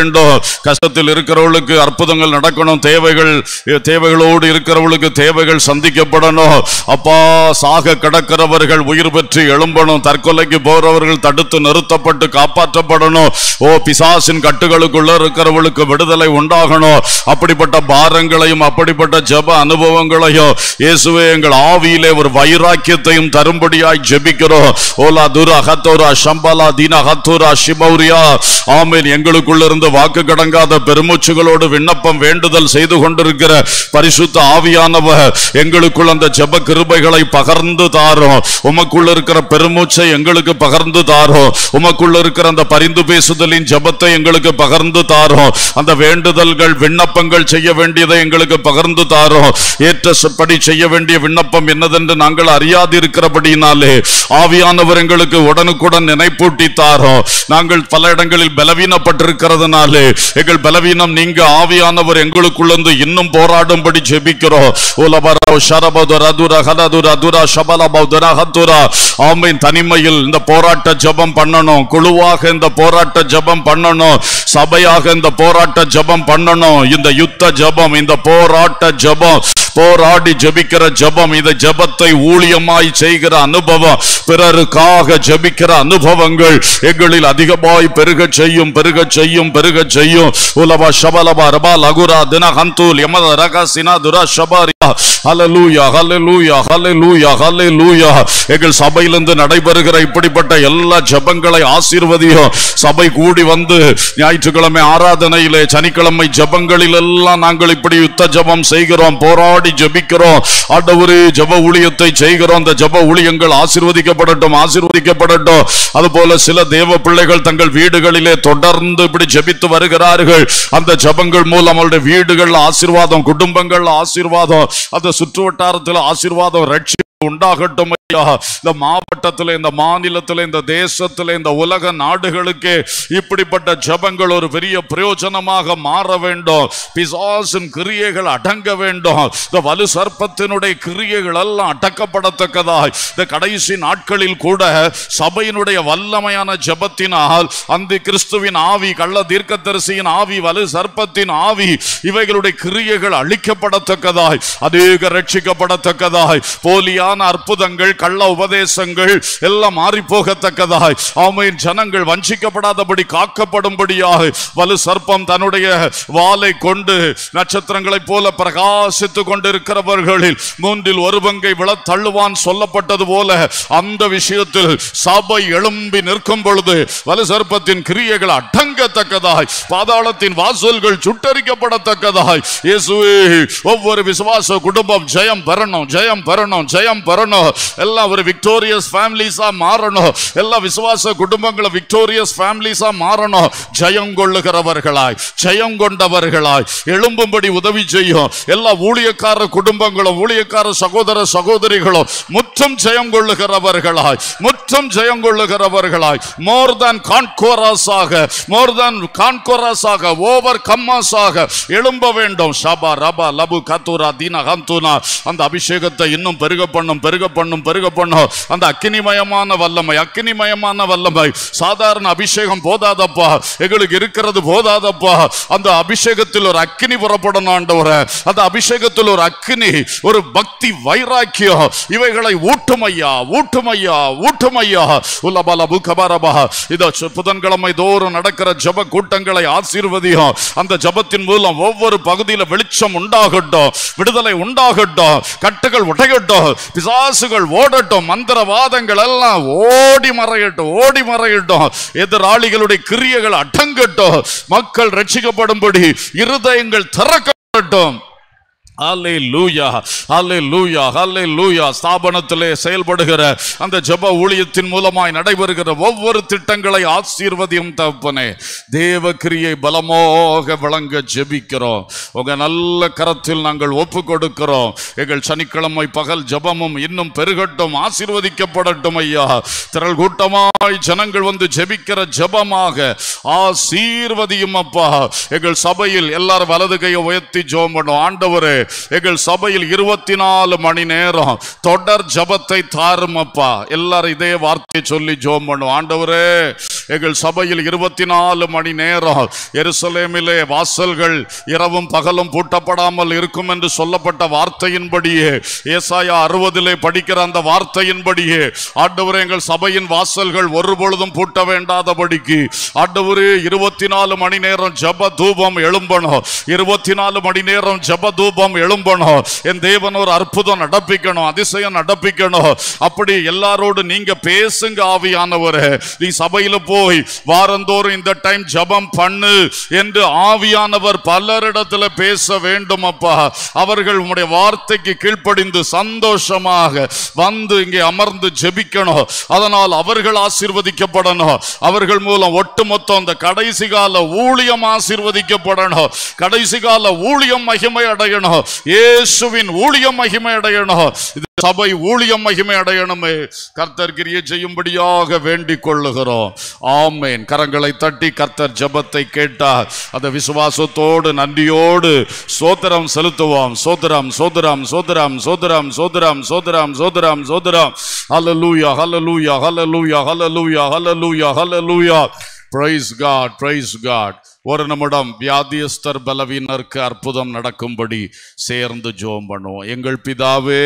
கஷ்டத்தில் இருக்கிறவர்களுக்கு அற்புதங்கள் நடக்கணும் தேவைகள் தேவைகளோடு இருக்கிறவர்களுக்கு தேவைகள் சந்திக்கப்படணும் அப்பா சாக கிடக்கிறவர்கள் உயிர் பெற்று எழும்பணும் தற்கொலைக்கு போறவர்கள் தடுத்து நிறுத்தப்பட்டு காப்பாற்றப்படணும் ஓ பிசாசின் கட்டுகளுக்குள்ள இருக்கிறவர்களுக்கு விடுதலை உண்டாகணும் அப்படிப்பட்ட பாரங்களையும் அப்படிப்பட்ட ஜப அனுபவங்களையும் இயேசுவே எங்கள் ஆவியிலே ஒரு வைராக்கியத்தையும் தரும்படியாய் ஜெபிக்கிறோம் ஓலா துரா ஹத்தோரா ஷம்பலா தீனா ஹத்தோரா ஷிபௌரியா ஆமீன் எங்களுக்குள்ள இருந்து வாக்கு கடங்காத பெருமூச்சுகளோடு விண்ணப்பம் வேண்டுதல் செய்து கொண்டிருக்கிற பரிசுத்த ஆவியானவர் எங்களுக்குள் அந்த ஜெப கிருபைகளை பகர்ந்து தாரும் உமக்குள்ள இருக்கிற பெருமூச்சை எங்களுக்கு பகர்ந்து தாரும் உமக்குள்ள இருக்கிற அந்த பரிந்து பேசுதலின் ஜெபத்தை எங்களுக்கு பகர்ந்து தாரும் அந்த வேண்டுதல்கள் விண்ணப்பங்கள் செய்ய வேண்டியதை எங்களுக்கு பகர்ந்து தாரும் ஏற்ற படி செய்ய வேண்டிய விண்ணப்பம் என்னதென்று நாங்கள் அறியாதிருக்கிறபடினாலே ஆவியானவர் எங்களுக்கு உடனுக்குடன் நினைப்பூட்டி தாரோம் நாங்கள் பல இடங்களில் பலவீனப்பட்டிருக்கிறதுனாலே எங்கள் பலவீனம் நீங்க ஆவியானவர் எங்களுக்குள்ளந்து இன்னும் போராடும்படி ஜெபிக்கிறோம் உலபரோ ஷரபதுர அதுர ஹலதுர அதுர ஷபலபதுர ஹத்துர ஆமீன் தனிமையில் இந்த போராட்ட ஜெபம் பண்ணணும் குழுவாக இந்த போராட்ட ஜெபம் பண்ணணும் சபையாக இந்த போராட்ட ஜெபம் பண்ணணும் இந்த யுத்த ஜெபம் இந்த போராட்ட ஜெபம் போராடி ஜெபிக்கிற ஜெபம் இந்த ஜெபத்தை ஊழியமாய் செய்கிற அனுபவம் பிறருக்காக ஜெபிக்கிற அனுபவங்கள் எங்களில் அதிகமாய் பெருக செய்யும் பெருக செய்யும் பெருக செய்யும் உலபா ஷபலபா ரபா லகுரா தின ஹந்தூல் யமத ரக சினா துரா ஷபாரியா ஹalleluya ஹalleluya ஹalleluya ஹalleluya எங்கள் சபையிலிருந்து நடைபெறுகிற இப்படிப்பட்ட எல்லா ஜெபங்களை ஆசீர்வதியும் சபை கூடி வந்து ஞாயிற்றுக்கிழமை ஆராதனையிலே சனிக்கிழமை ஜெபங்களில் எல்லாம் நாங்கள் இப்படி யுத்த ஜெபம் செய்கிறோம் போராடி ஜெபிக்கிறோம் ஆண்டவரே ஜெப ஊழியத்தை செய்கிறோம் அந்த ஜெப ஊழியங்கள் ஆசீர்வதிக்கப்படட்டும் ஆசீர்வதிக்கப்படட்டும் அதுபோல சில தேவ பிள்ளைகள் தங்கள் வீடுகளிலே தொடர்ந்து இப்படி ஜெபித்து வருகிறார்கள் அந்த ஜெபங்கள் மூலம் அவருடைய வீடுகள் ஆசீர்வாதம் குடும்பங்கள் ஆசீர்வாதம் அந்த சுற்று வட்டாரத்தில் ஆசீர்வாதம் ரட்சி உண்டாகட்டும் ஐயா இந்த மாவட்டத்தில் இந்த மாநிலத்தில் இந்த தேசத்தில் இந்த உலக நாடுகளுக்கு இப்படிப்பட்ட ஜபங்கள் ஒரு பெரிய பிரயோஜனமாக மாற வேண்டும் பிசாசின் கிரியைகள் அடங்க வேண்டும் இந்த வலு சர்ப்பத்தினுடைய கிரியைகள் எல்லாம் அடக்கப்படத்தக்கதாய் இந்த கடைசி நாட்களில் கூட சபையினுடைய வல்லமையான ஜபத்தினால் அந்த கிறிஸ்துவின் ஆவி கள்ள தீர்க்கதரிசியின் ஆவி வலு சர்ப்பத்தின் ஆவி இவைகளுடைய கிரியைகள் அழிக்கப்படத்தக்கதாய் அநேக ரட்சிக்கப்படத்தக்கதாய் போலியான அற்புதங்கள் கள்ள உபதேசங்கள் எல்லாம் மாறி போகத்தக்கதாய் ஆமையின் ஜனங்கள் வஞ்சிக்கப்படாதபடி காக்கப்படும்படியாக வலு சர்ப்பம் தன்னுடைய வாளை கொண்டு நட்சத்திரங்களைப் போல பிரகாசித்துக் கொண்டிருக்கிறவர்களில் மூன்றில் ஒரு பங்கை விழ தள்ளுவான் சொல்லப்பட்டது போல அந்த விஷயத்தில் சபை எழும்பி நிற்கும் பொழுது வலு சர்ப்பத்தின் கிரியைகள் அடங்கத்தக்கதாய் பாதாளத்தின் வாசல்கள் சுட்டரிக்கப்படத்தக்கதாய் இயேசுவே ஒவ்வொரு விசுவாச குடும்பம் ஜெயம் பெறணும் ஜெயம் பெறணும் ஜெயம் பெறணும் எல்லாம் ஒரு விக்டோரியஸ் ஃபேமிலிஸா மாறணும் எல்லா விசுவாச குடும்பங்களும் விக்டோரியஸ் ஃபேமிலிஸா மாறணும் ஜெயம் கொள்ளுகிறவர்களாய் ஜெயம் கொண்டவர்களாய் எழும்பும்படி உதவி செய்யும் எல்லா ஊழியக்கார குடும்பங்களும் ஊழியக்கார சகோதர சகோதரிகளும் முற்றும் ஜெயம் கொள்ளுகிறவர்களாய் முற்றும் ஜெயம் கொள்ளுகிறவர்களாய் மோர் than கான்கோராஸாக மோர் than கான்கோராஸாக ஓவர் கம்மாஸாக எழும்ப வேண்டும் ஷபா ரபா லபு கத்துரா தீன ஹந்துனா அந்த அபிஷேகத்தை இன்னும் பெருக பண்ணும் பெருக பண்ணும் பெருக பண்ணும் அந்த அக்கினிமயமான வல்லமை அக்கினிமயமான வல்லமை சாதாரண அபிஷேகம் போதாதப்பா எங்களுக்கு இருக்கிறது போதாதப்பா அந்த அபிஷேகத்தில் ஒரு அக்கினி புறப்படணும் ஆண்டவரே அந்த அபிஷேகத்தில் ஒரு அக்கினி ஒரு பக்தி வைராக்கியம் இவைகளை ஊட்டுமையா ஊட்டுமையா ஊட்டுமையா உலபல புகபரபா இதோ சு- புதன்கிழமை தோறும் நடக்கிற ஜப கூட்டங்களை ஆசீர்வதியும் அந்த ஜபத்தின் மூலம் ஒவ்வொரு பகுதியில வெளிச்சம் உண்டாகட்டும் விடுதலை உண்டாகட்டும் கட்டுகள் உடையட்டும் பிசாசுகள் ஓடட்டும் மந்திரவாதங்கள் எல்லாம் ஓடி மறையட்டும் ஓடி மறையட்டும் எதிராளிகளுடைய கிரியைகள் அடங்கட்டும் மக்கள் ரட்சிக்கப்படும்படி இருதயங்கள் திறக்கப்படட்டும் ஹalleluya ஹalleluya ஹalleluya ஸ்தாபனத்திலே செயல்படுகிற அந்த ஜெப ஊழியத்தின் மூலமாய் நடைபெறுகிற ஒவ்வொரு திட்டங்களை ஆசீர்வதியும் தகப்பனே தேவ கிரியை பலமாக விளங்க ஜெபிக்கிறோம் உங்க நல்ல கரத்தில் நாங்கள் ஒப்பு கொடுக்கிறோம் எங்கள் சனிக்கிழமை பகல் ஜெபமும் இன்னும் பெருகட்டும் ஆசீர்வதிக்கப்படட்டும் ஐயா திரள் கூட்டமாய் ஜனங்கள் வந்து ஜெபிக்கிற ஜெபமாக ஆசீர்வதியும் அப்பா எங்கள் சபையில் எல்லாரும் வலது கையை உயர்த்தி ஜெபம் பண்ணும் ஆண்டவரே எங்கள் சபையில் இருபத்தி நாலு மணி நேரம் தொடர் ஜபத்தை தாரும் அப்பா எல்லாரும் இதே வார்த்தையை சொல்லி ஜோம் பண்ணும் ஆண்டவரே எங்கள் சபையில் இருபத்தி நாலு மணி நேரம் எருசலேமிலே வாசல்கள் இரவும் பகலும் பூட்டப்படாமல் இருக்கும் என்று சொல்லப்பட்ட வார்த்தையின்படியே ஏசாயா அறுபதிலே படிக்கிற அந்த வார்த்தையின்படியே ஆண்டவரே எங்கள் சபையின் வாசல்கள் ஒரு பொழுதும் பூட்ட வேண்டாதபடிக்கு ஆண்டவரே இருபத்தி நாலு மணி நேரம் ஜப தூபம் எழும்பணும் இருபத்தி நாலு மணி நேரம் ஜப தூபம் எழும்பணும் என் தேவன் ஒரு அற்புதம் நடப்பிக்கணும் அதிசயம் நடப்பிக்கணும் அப்படி எல்லாரோடு நீங்க பேசுங்க ஆவியானவரே நீ சபையில போய் வாரந்தோறும் இந்த டைம் ஜபம் பண்ணு என்று ஆவியானவர் பலரிடத்துல பேச வேண்டும் அப்பா அவர்கள் உம்முடைய வார்த்தைக்கு கீழ்ப்படிந்து சந்தோஷமாக வந்து இங்கே அமர்ந்து ஜெபிக்கணும் அதனால் அவர்கள் ஆசீர்வதிக்கப்படணும் அவர்கள் மூலம் ஒட்டுமொத்தம் இந்த கடைசி கால ஊழியம் ஆசீர்வதிக்கப்படணும் கடைசி கால ஊழியம் மகிமை அடையணும் இயேசுவின் ஊழியம் மகிமை அடையணும் இது சபை ஊழியம் மகிமை அடையணுமே கர்த்தர் கிரியை செய்யும்படியாக வேண்டிக் கொள்ளுகிறோம் ஆமேன் கரங்களை தட்டி கர்த்தர் ஜெபத்தை கேட்டார் அந்த விசுவாசத்தோடு நன்றியோடு சோதரம் செலுத்துவோம் சோதரம் சோதரம் சோதரம் சோதரம் சோதரம் சோதரம் சோதரம் சோதரம் ஹalleluya ஹalleluya ஹalleluya ஹalleluya ஹalleluya ஹalleluya praise god praise god ஒரு நிமிடம் வியாதியஸ்தர் பலவீனருக்கு அற்புதம் நடக்கும்படி சேர்ந்து ஜோம் பண்ணுவோம் எங்கள் பிதாவே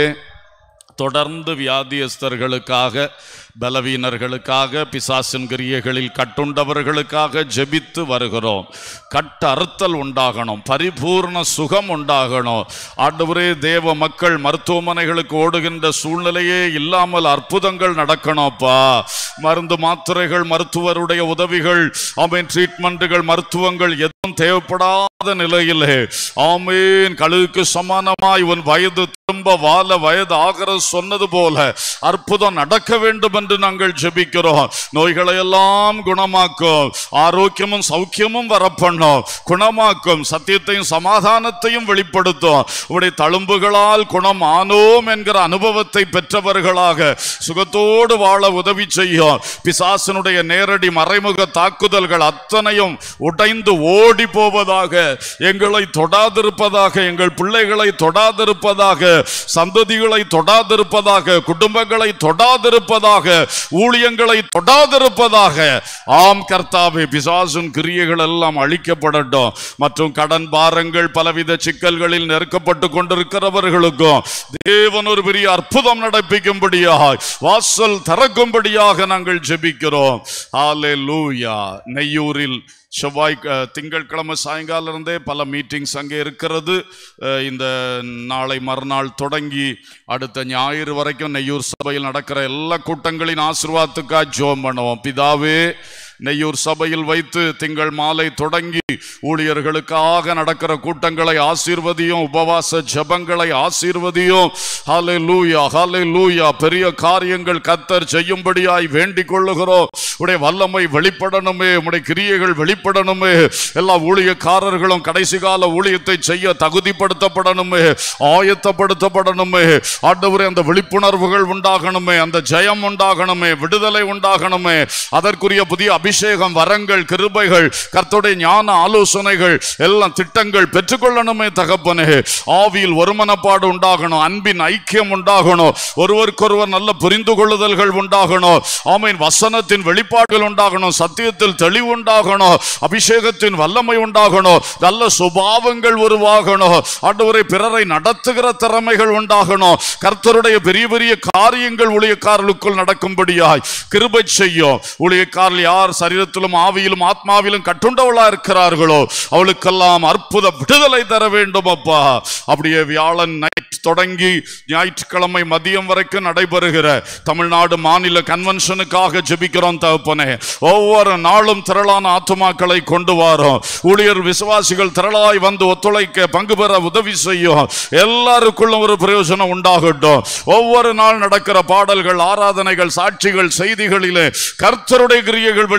தொடர்ந்து வியாதியஸ்தர்களுக்காக பலவீனர்களுக்காக பிசாசின் கிரியைகளில் கட்டுண்டவர்களுக்காக ஜெபித்து வருகிறோம் கட்ட அறுத்தல் உண்டாகணும் பரிபூர்ண சுகம் உண்டாகணும் ஆண்டவரே தேவ மக்கள் மருத்துவமனைகளுக்கு ஓடுகின்ற சூழ்நிலையே இல்லாமல் அற்புதங்கள் நடக்கணும்ப்பா மருந்து மாத்திரைகள் மருத்துவருடைய உதவிகள் ஆமீன் ட்ரீட்மெண்ட்டுகள் மருத்துவங்கள் எதுவும் தேவைப்படாத நிலையிலே ஆமீன் கழுகுக்கு சமானமாய் உன் வயது திரும்ப வாழ வயது ஆகிறது சொன்னது போல அற்புதம் நடக்க வேண்டும் என்று நாங்கள் ஜெபிக்கிறோம் நோய்களை எல்லாம் குணமாக்கும் ஆரோக்கியமும் சௌக்கியமும் வரப்பண்ணும் குணமாக்கும் சத்தியத்தையும் சமாதானத்தையும் வெளிப்படுத்தும் உடைய தழும்புகளால் குணம் ஆனோம் என்கிற அனுபவத்தை பெற்றவர்களாக சுகத்தோடு வாழ உதவி செய்யும் பிசாசனுடைய நேரடி மறைமுக தாக்குதல்கள் அத்தனையும் உடைந்து ஓடி போவதாக எங்களை தொடாதிருப்பதாக எங்கள் பிள்ளைகளை தொடாதிருப்பதாக சந்ததிகளை தொடாதிருப்பதாக குடும்பங்களை தொடாதிருப்பதாக ஊழியங்களை தொடாதிருப்பதாக ஆம் கர்த்தாவே பிசாசுன் கிரியைகள் எல்லாம் அழிக்கப்படட்டும் மற்றும் கடன் பாரங்கள் பலவித சிக்கல்களில் நெருக்கப்பட்டு கொண்டிருக்கிறவர்களுக்கும் தேவன் ஒரு பெரிய அற்புதம் நடப்பிக்கும்படியாக வாசல் திறக்கும்படியாக நாங்கள் ஜெபிக்கிறோம் ஹalleluya நெய்யூரில் செவ்வாய் அஹ், திங்கட்கிழமை சாயங்காலம் இருந்தே பல மீட்டிங்ஸ் அங்கே இருக்கிறது அஹ், இந்த நாளை மறுநாள் தொடங்கி அடுத்த ஞாயிறு வரைக்கும் நெய்யூர் சபையில் நடக்கிற எல்லா கூட்டங்களின் ஆசீர்வாதத்துக்காக ஜோம் பண்ணுவோம் பிதாவே நெய்யூர் சபையில் வைத்து திங்கள் மாலை தொடங்கி ஊழியர்களுக்காக நடக்கிற கூட்டங்களை ஆசீர்வதியும் உபவாச ஜெபங்களை ஆசீர்வதியும் ஹாலே லூயா ஹாலே லூயா பெரிய காரியங்கள் கத்தர் செய்யும்படியாய் வேண்டிக் கொள்ளுகிறோம் உடைய வல்லமை வெளிப்படணுமே உடைய கிரியைகள் வெளிப்படணுமே எல்லா ஊழியக்காரர்களும் கடைசி கால ஊழியத்தை செய்ய தகுதிப்படுத்தப்படணுமே ஆயத்தப்படுத்தப்படணுமே ஆண்டவரே அந்த விழிப்புணர்வுகள் உண்டாகணுமே அந்த ஜெயம் உண்டாகணுமே விடுதலை உண்டாகணுமே அதற்குரிய புதிய அபிஷேகம் வரங்கள் கிருபைகள் கர்த்தருடைய ஞான ஆலோசனைகள் எல்லாம் திட்டங்கள் பெற்றுக்கொள்ளணுமே தகப்பனே ஆவியில் ஒருமனப்பாடு உண்டாகணும் அன்பின் ஐக்கியம் உண்டாகணும் ஒருவருக்கொருவர் நல்ல புரிந்து கொள்ளுதல்கள் உண்டாகணும் ஆமீன் வசனத்தின் வெளிப்பாடுகள் உண்டாகணும் சத்தியத்தில் தெளிவு உண்டாகணும் அபிஷேகத்தின் வல்லமை உண்டாகணும் நல்ல சுபாவங்கள் உருவாகணும் ஆண்டவரை பிறரை நடத்துகிற திறமைகள் உண்டாகணும் கர்த்தருடைய பெரிய பெரிய காரியங்கள் ஊழியக்காரர்களுக்குள் நடக்கும்படியாய் கிருபை செய்யும் ஊழியக்காரர்கள் யார் சரீரத்திலும் ஆவியிலும் ஆத்மாவிலும் கட்டுண்டவளா இருக்கிறார்களோ அவளுக்கெல்லாம் அற்புத விடுதலை தர வேண்டும் அப்பா அப்படியே வியாழன் நைட் தொடங்கி ஞாயிற்றுக்கிழமை மதியம் வரைக்கும் நடைபெறுகிற தமிழ்நாடு மாநில கன்வென்ஷனுக்காக ஜெபிக்கிறோம் தகப்பனே ஒவ்வொரு நாளும் திரளான ஆத்துமாக்களை கொண்டு வரோம் ஊழியர் விசுவாசிகள் திரளாய் வந்து ஒத்துழைக்க பங்கு பெற உதவி செய்யும் எல்லாருக்குள்ளும் ஒரு பிரயோஜனம் உண்டாகட்டும் ஒவ்வொரு நாள் நடக்கிற பாடல்கள் ஆராதனைகள் சாட்சிகள் செய்திகளிலே கர்த்தருடைய கிரியைகள்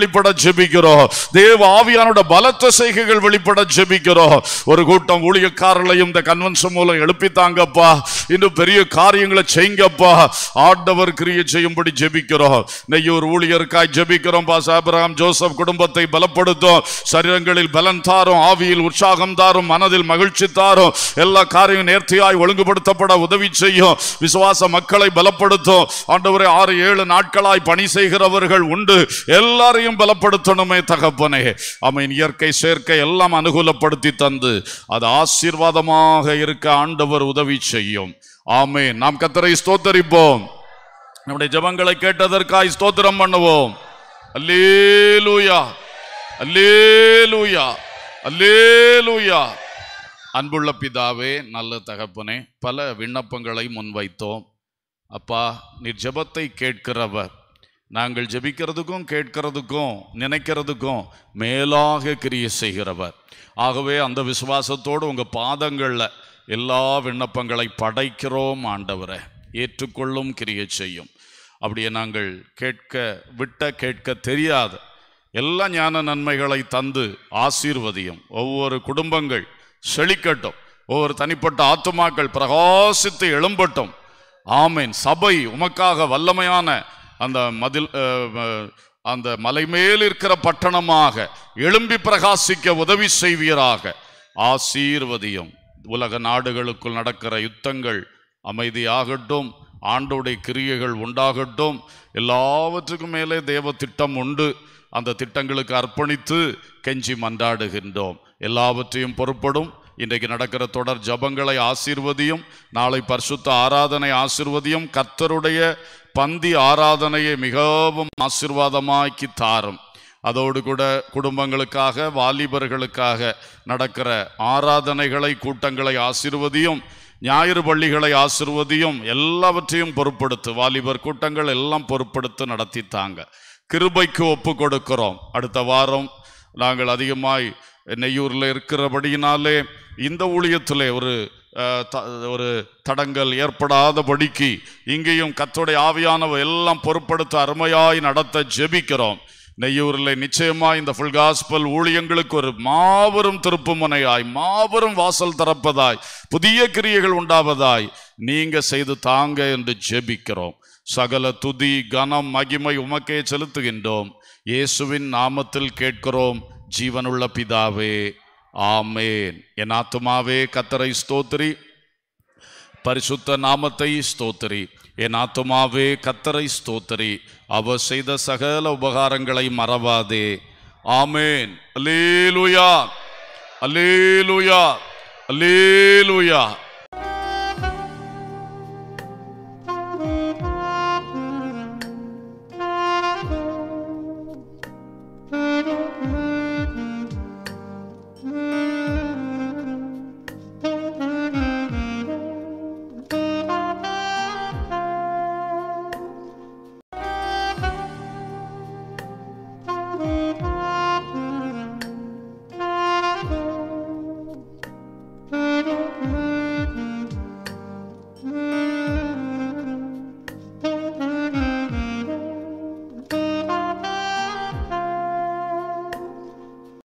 வெளிப்பட ஜெபிக்கிறோம் தேவ ஆவியானோட பலத்த செய்கைகள் வெளிப்பட ஜெபிக்கிறோம் ஒரு கூட்டம் ஊழியக்காரர்களையும் இந்த கன்வென்ஷன் மூலம் எழுப்பித்தாங்கப்பா இன்னும் பெரிய காரியங்களை செய்யுங்கப்பா ஆண்டவர் கிரியை செய்யும்படி ஜெபிக்கிறோம் நெய்யூர் ஊழியருக்காய் ஜெபிக்கிறோம் பாஸ் ஆபிரகாம் ஜோசப் குடும்பத்தை பலப்படுத்தும் சரீரங்களில் பலன் தாரும் ஆவியில் உற்சாகம் தாரும் மனதில் மகிழ்ச்சி தாரும் எல்லா காரியம் நேர்த்தியாய் ஒழுங்குபடுத்தப்பட உதவி செய்யும் விசுவாச மக்களை பலப்படுத்தும் ஆண்டவரே ஆறு ஏழு நாட்களாய் பணி செய்கிறவர்கள் உண்டு எல்லாரையும் பலப்படுத்தணுமே தகப்பனே அமீன் இயற்கை சேர்க்கை எல்லாம் அனுகூலப்படுத்தி தந்து அது ஆசீர்வாதமாக இருக்க ஆண்டவர் உதவி செய்யும் ஆமென் நாம் கத்தரை ஸ்தோத்தரிப்போம் நம்முடைய ஜெபங்களை கேட்டதற்காய் ஸ்தோத்திரம் பண்ணுவோம் அல்லேலூயா அல்லேலூயா அல்லேலூயா அன்புள்ள பிதாவே நல்ல தகப்பனே பல விண்ணப்பங்களை முன்வைத்தோம் அப்பா நீர் ஜெபத்தை கேட்கிறவர் நாங்கள் ஜெபிக்கிறதுக்கும் கேட்கிறதுக்கும் நினைக்கிறதுக்கும் மேலாக கிரியை செய்கிறவர் ஆகவே அந்த விசுவாசத்தோடு உங்கள் பாதங்களில் எல்லா விண்ணப்பங்களை படைக்கிறோம் ஆண்டவரை ஏற்றுக்கொள்ளும் கிரியை செய்யும் அப்படியே நாங்கள் கேட்க விட்ட கேட்க தெரியாத எல்லா ஞான நன்மைகளை தந்து ஆசீர்வதியும் ஒவ்வொரு குடும்பங்கள் செழிக்கட்டும் ஒவ்வொரு தனிப்பட்ட ஆத்துமாக்கள் பிரகாசித்து எழும்பட்டும் ஆமேன் சபை உமக்காக வல்லமையான அந்த மதில் அஹ், அஹ், அந்த மலை மேல் இருக்கிற பட்டணமாக எழும்பி பிரகாசிக்க உதவி செய்வீராக ஆசீர்வதியும் உலக நாடுகளுக்குள் நடக்கிற யுத்தங்கள் அமைதியாகட்டும் ஆண்டோடைய கிரியைகள் உண்டாகட்டும் எல்லாவற்றுக்கும் மேலே தேவ திட்டம் உண்டு அந்த திட்டங்களுக்கு அர்ப்பணித்து கெஞ்சி மன்றாடுகின்றோம் எல்லாவற்றையும் பொறுப்படும் இன்றைக்கு நடக்கிற தொடர் ஜபங்களை ஆசீர்வதியும் நாளை பரிசுத்த ஆராதனை ஆசீர்வதியும் கர்த்தருடைய பந்தி ஆராதனையை மிகவும் ஆசீர்வாதமாக்கி தாரும் அதோடு கூட குடும்பங்களுக்காக வாலிபர்களுக்காக நடக்கிற ஆராதனைகளை கூட்டங்களை ஆசீர்வதியும் ஞாயிறு பள்ளிகளை ஆசிர்வதியும் எல்லாவற்றையும் பொறுப்படுத்து வாலிபர் கூட்டங்கள் எல்லாம் பொறுப்படுத்து நடத்தித்தாங்க கிருபைக்கு ஒப்பு கொடுக்கிறோம் அடுத்த வாரம் நாங்கள் அதிகமாய் நெய்யூரில் இருக்கிறபடியினாலே இந்த ஊழியத்திலே ஒரு அஹ், த- ஒரு தடங்கள் ஏற்படாதபடிக்கு இங்கேயும் கத்தோடைய ஆவியானவ எல்லாம் பொறுப்படுத்த அருமையாய் நடத்த ஜெபிக்கிறோம் நெய்யூரில் நிச்சயமாய் இந்த ஃபுல் காஸ்பல் ஊழியங்களுக்கு ஒரு மாபெரும் திருப்புமுனையாய் மாபெரும் வாசல் திறப்பதாய் புதிய கிரியைகள் உண்டாவதாய் நீங்க செய்து தாங்க என்று ஜெபிக்கிறோம் சகல துதி கனம் மகிமை உமக்கே செலுத்துகின்றோம் இயேசுவின் நாமத்தில் கேட்கிறோம் ஜீவனுள்ள பிதாவே ஆமேன் என் ஆத்துமாவே கத்தரை ஸ்தோத்திரி பரிசுத்த நாமத்தை ஸ்தோத்திரி என் ஆத்துமாவே கத்தரை ஸ்தோத்திரி அவர் செய்த சகல உபகாரங்களை மறவாதே ஆமேன் அல்லேலூயா அல்லேலூயா அல்லேலூயா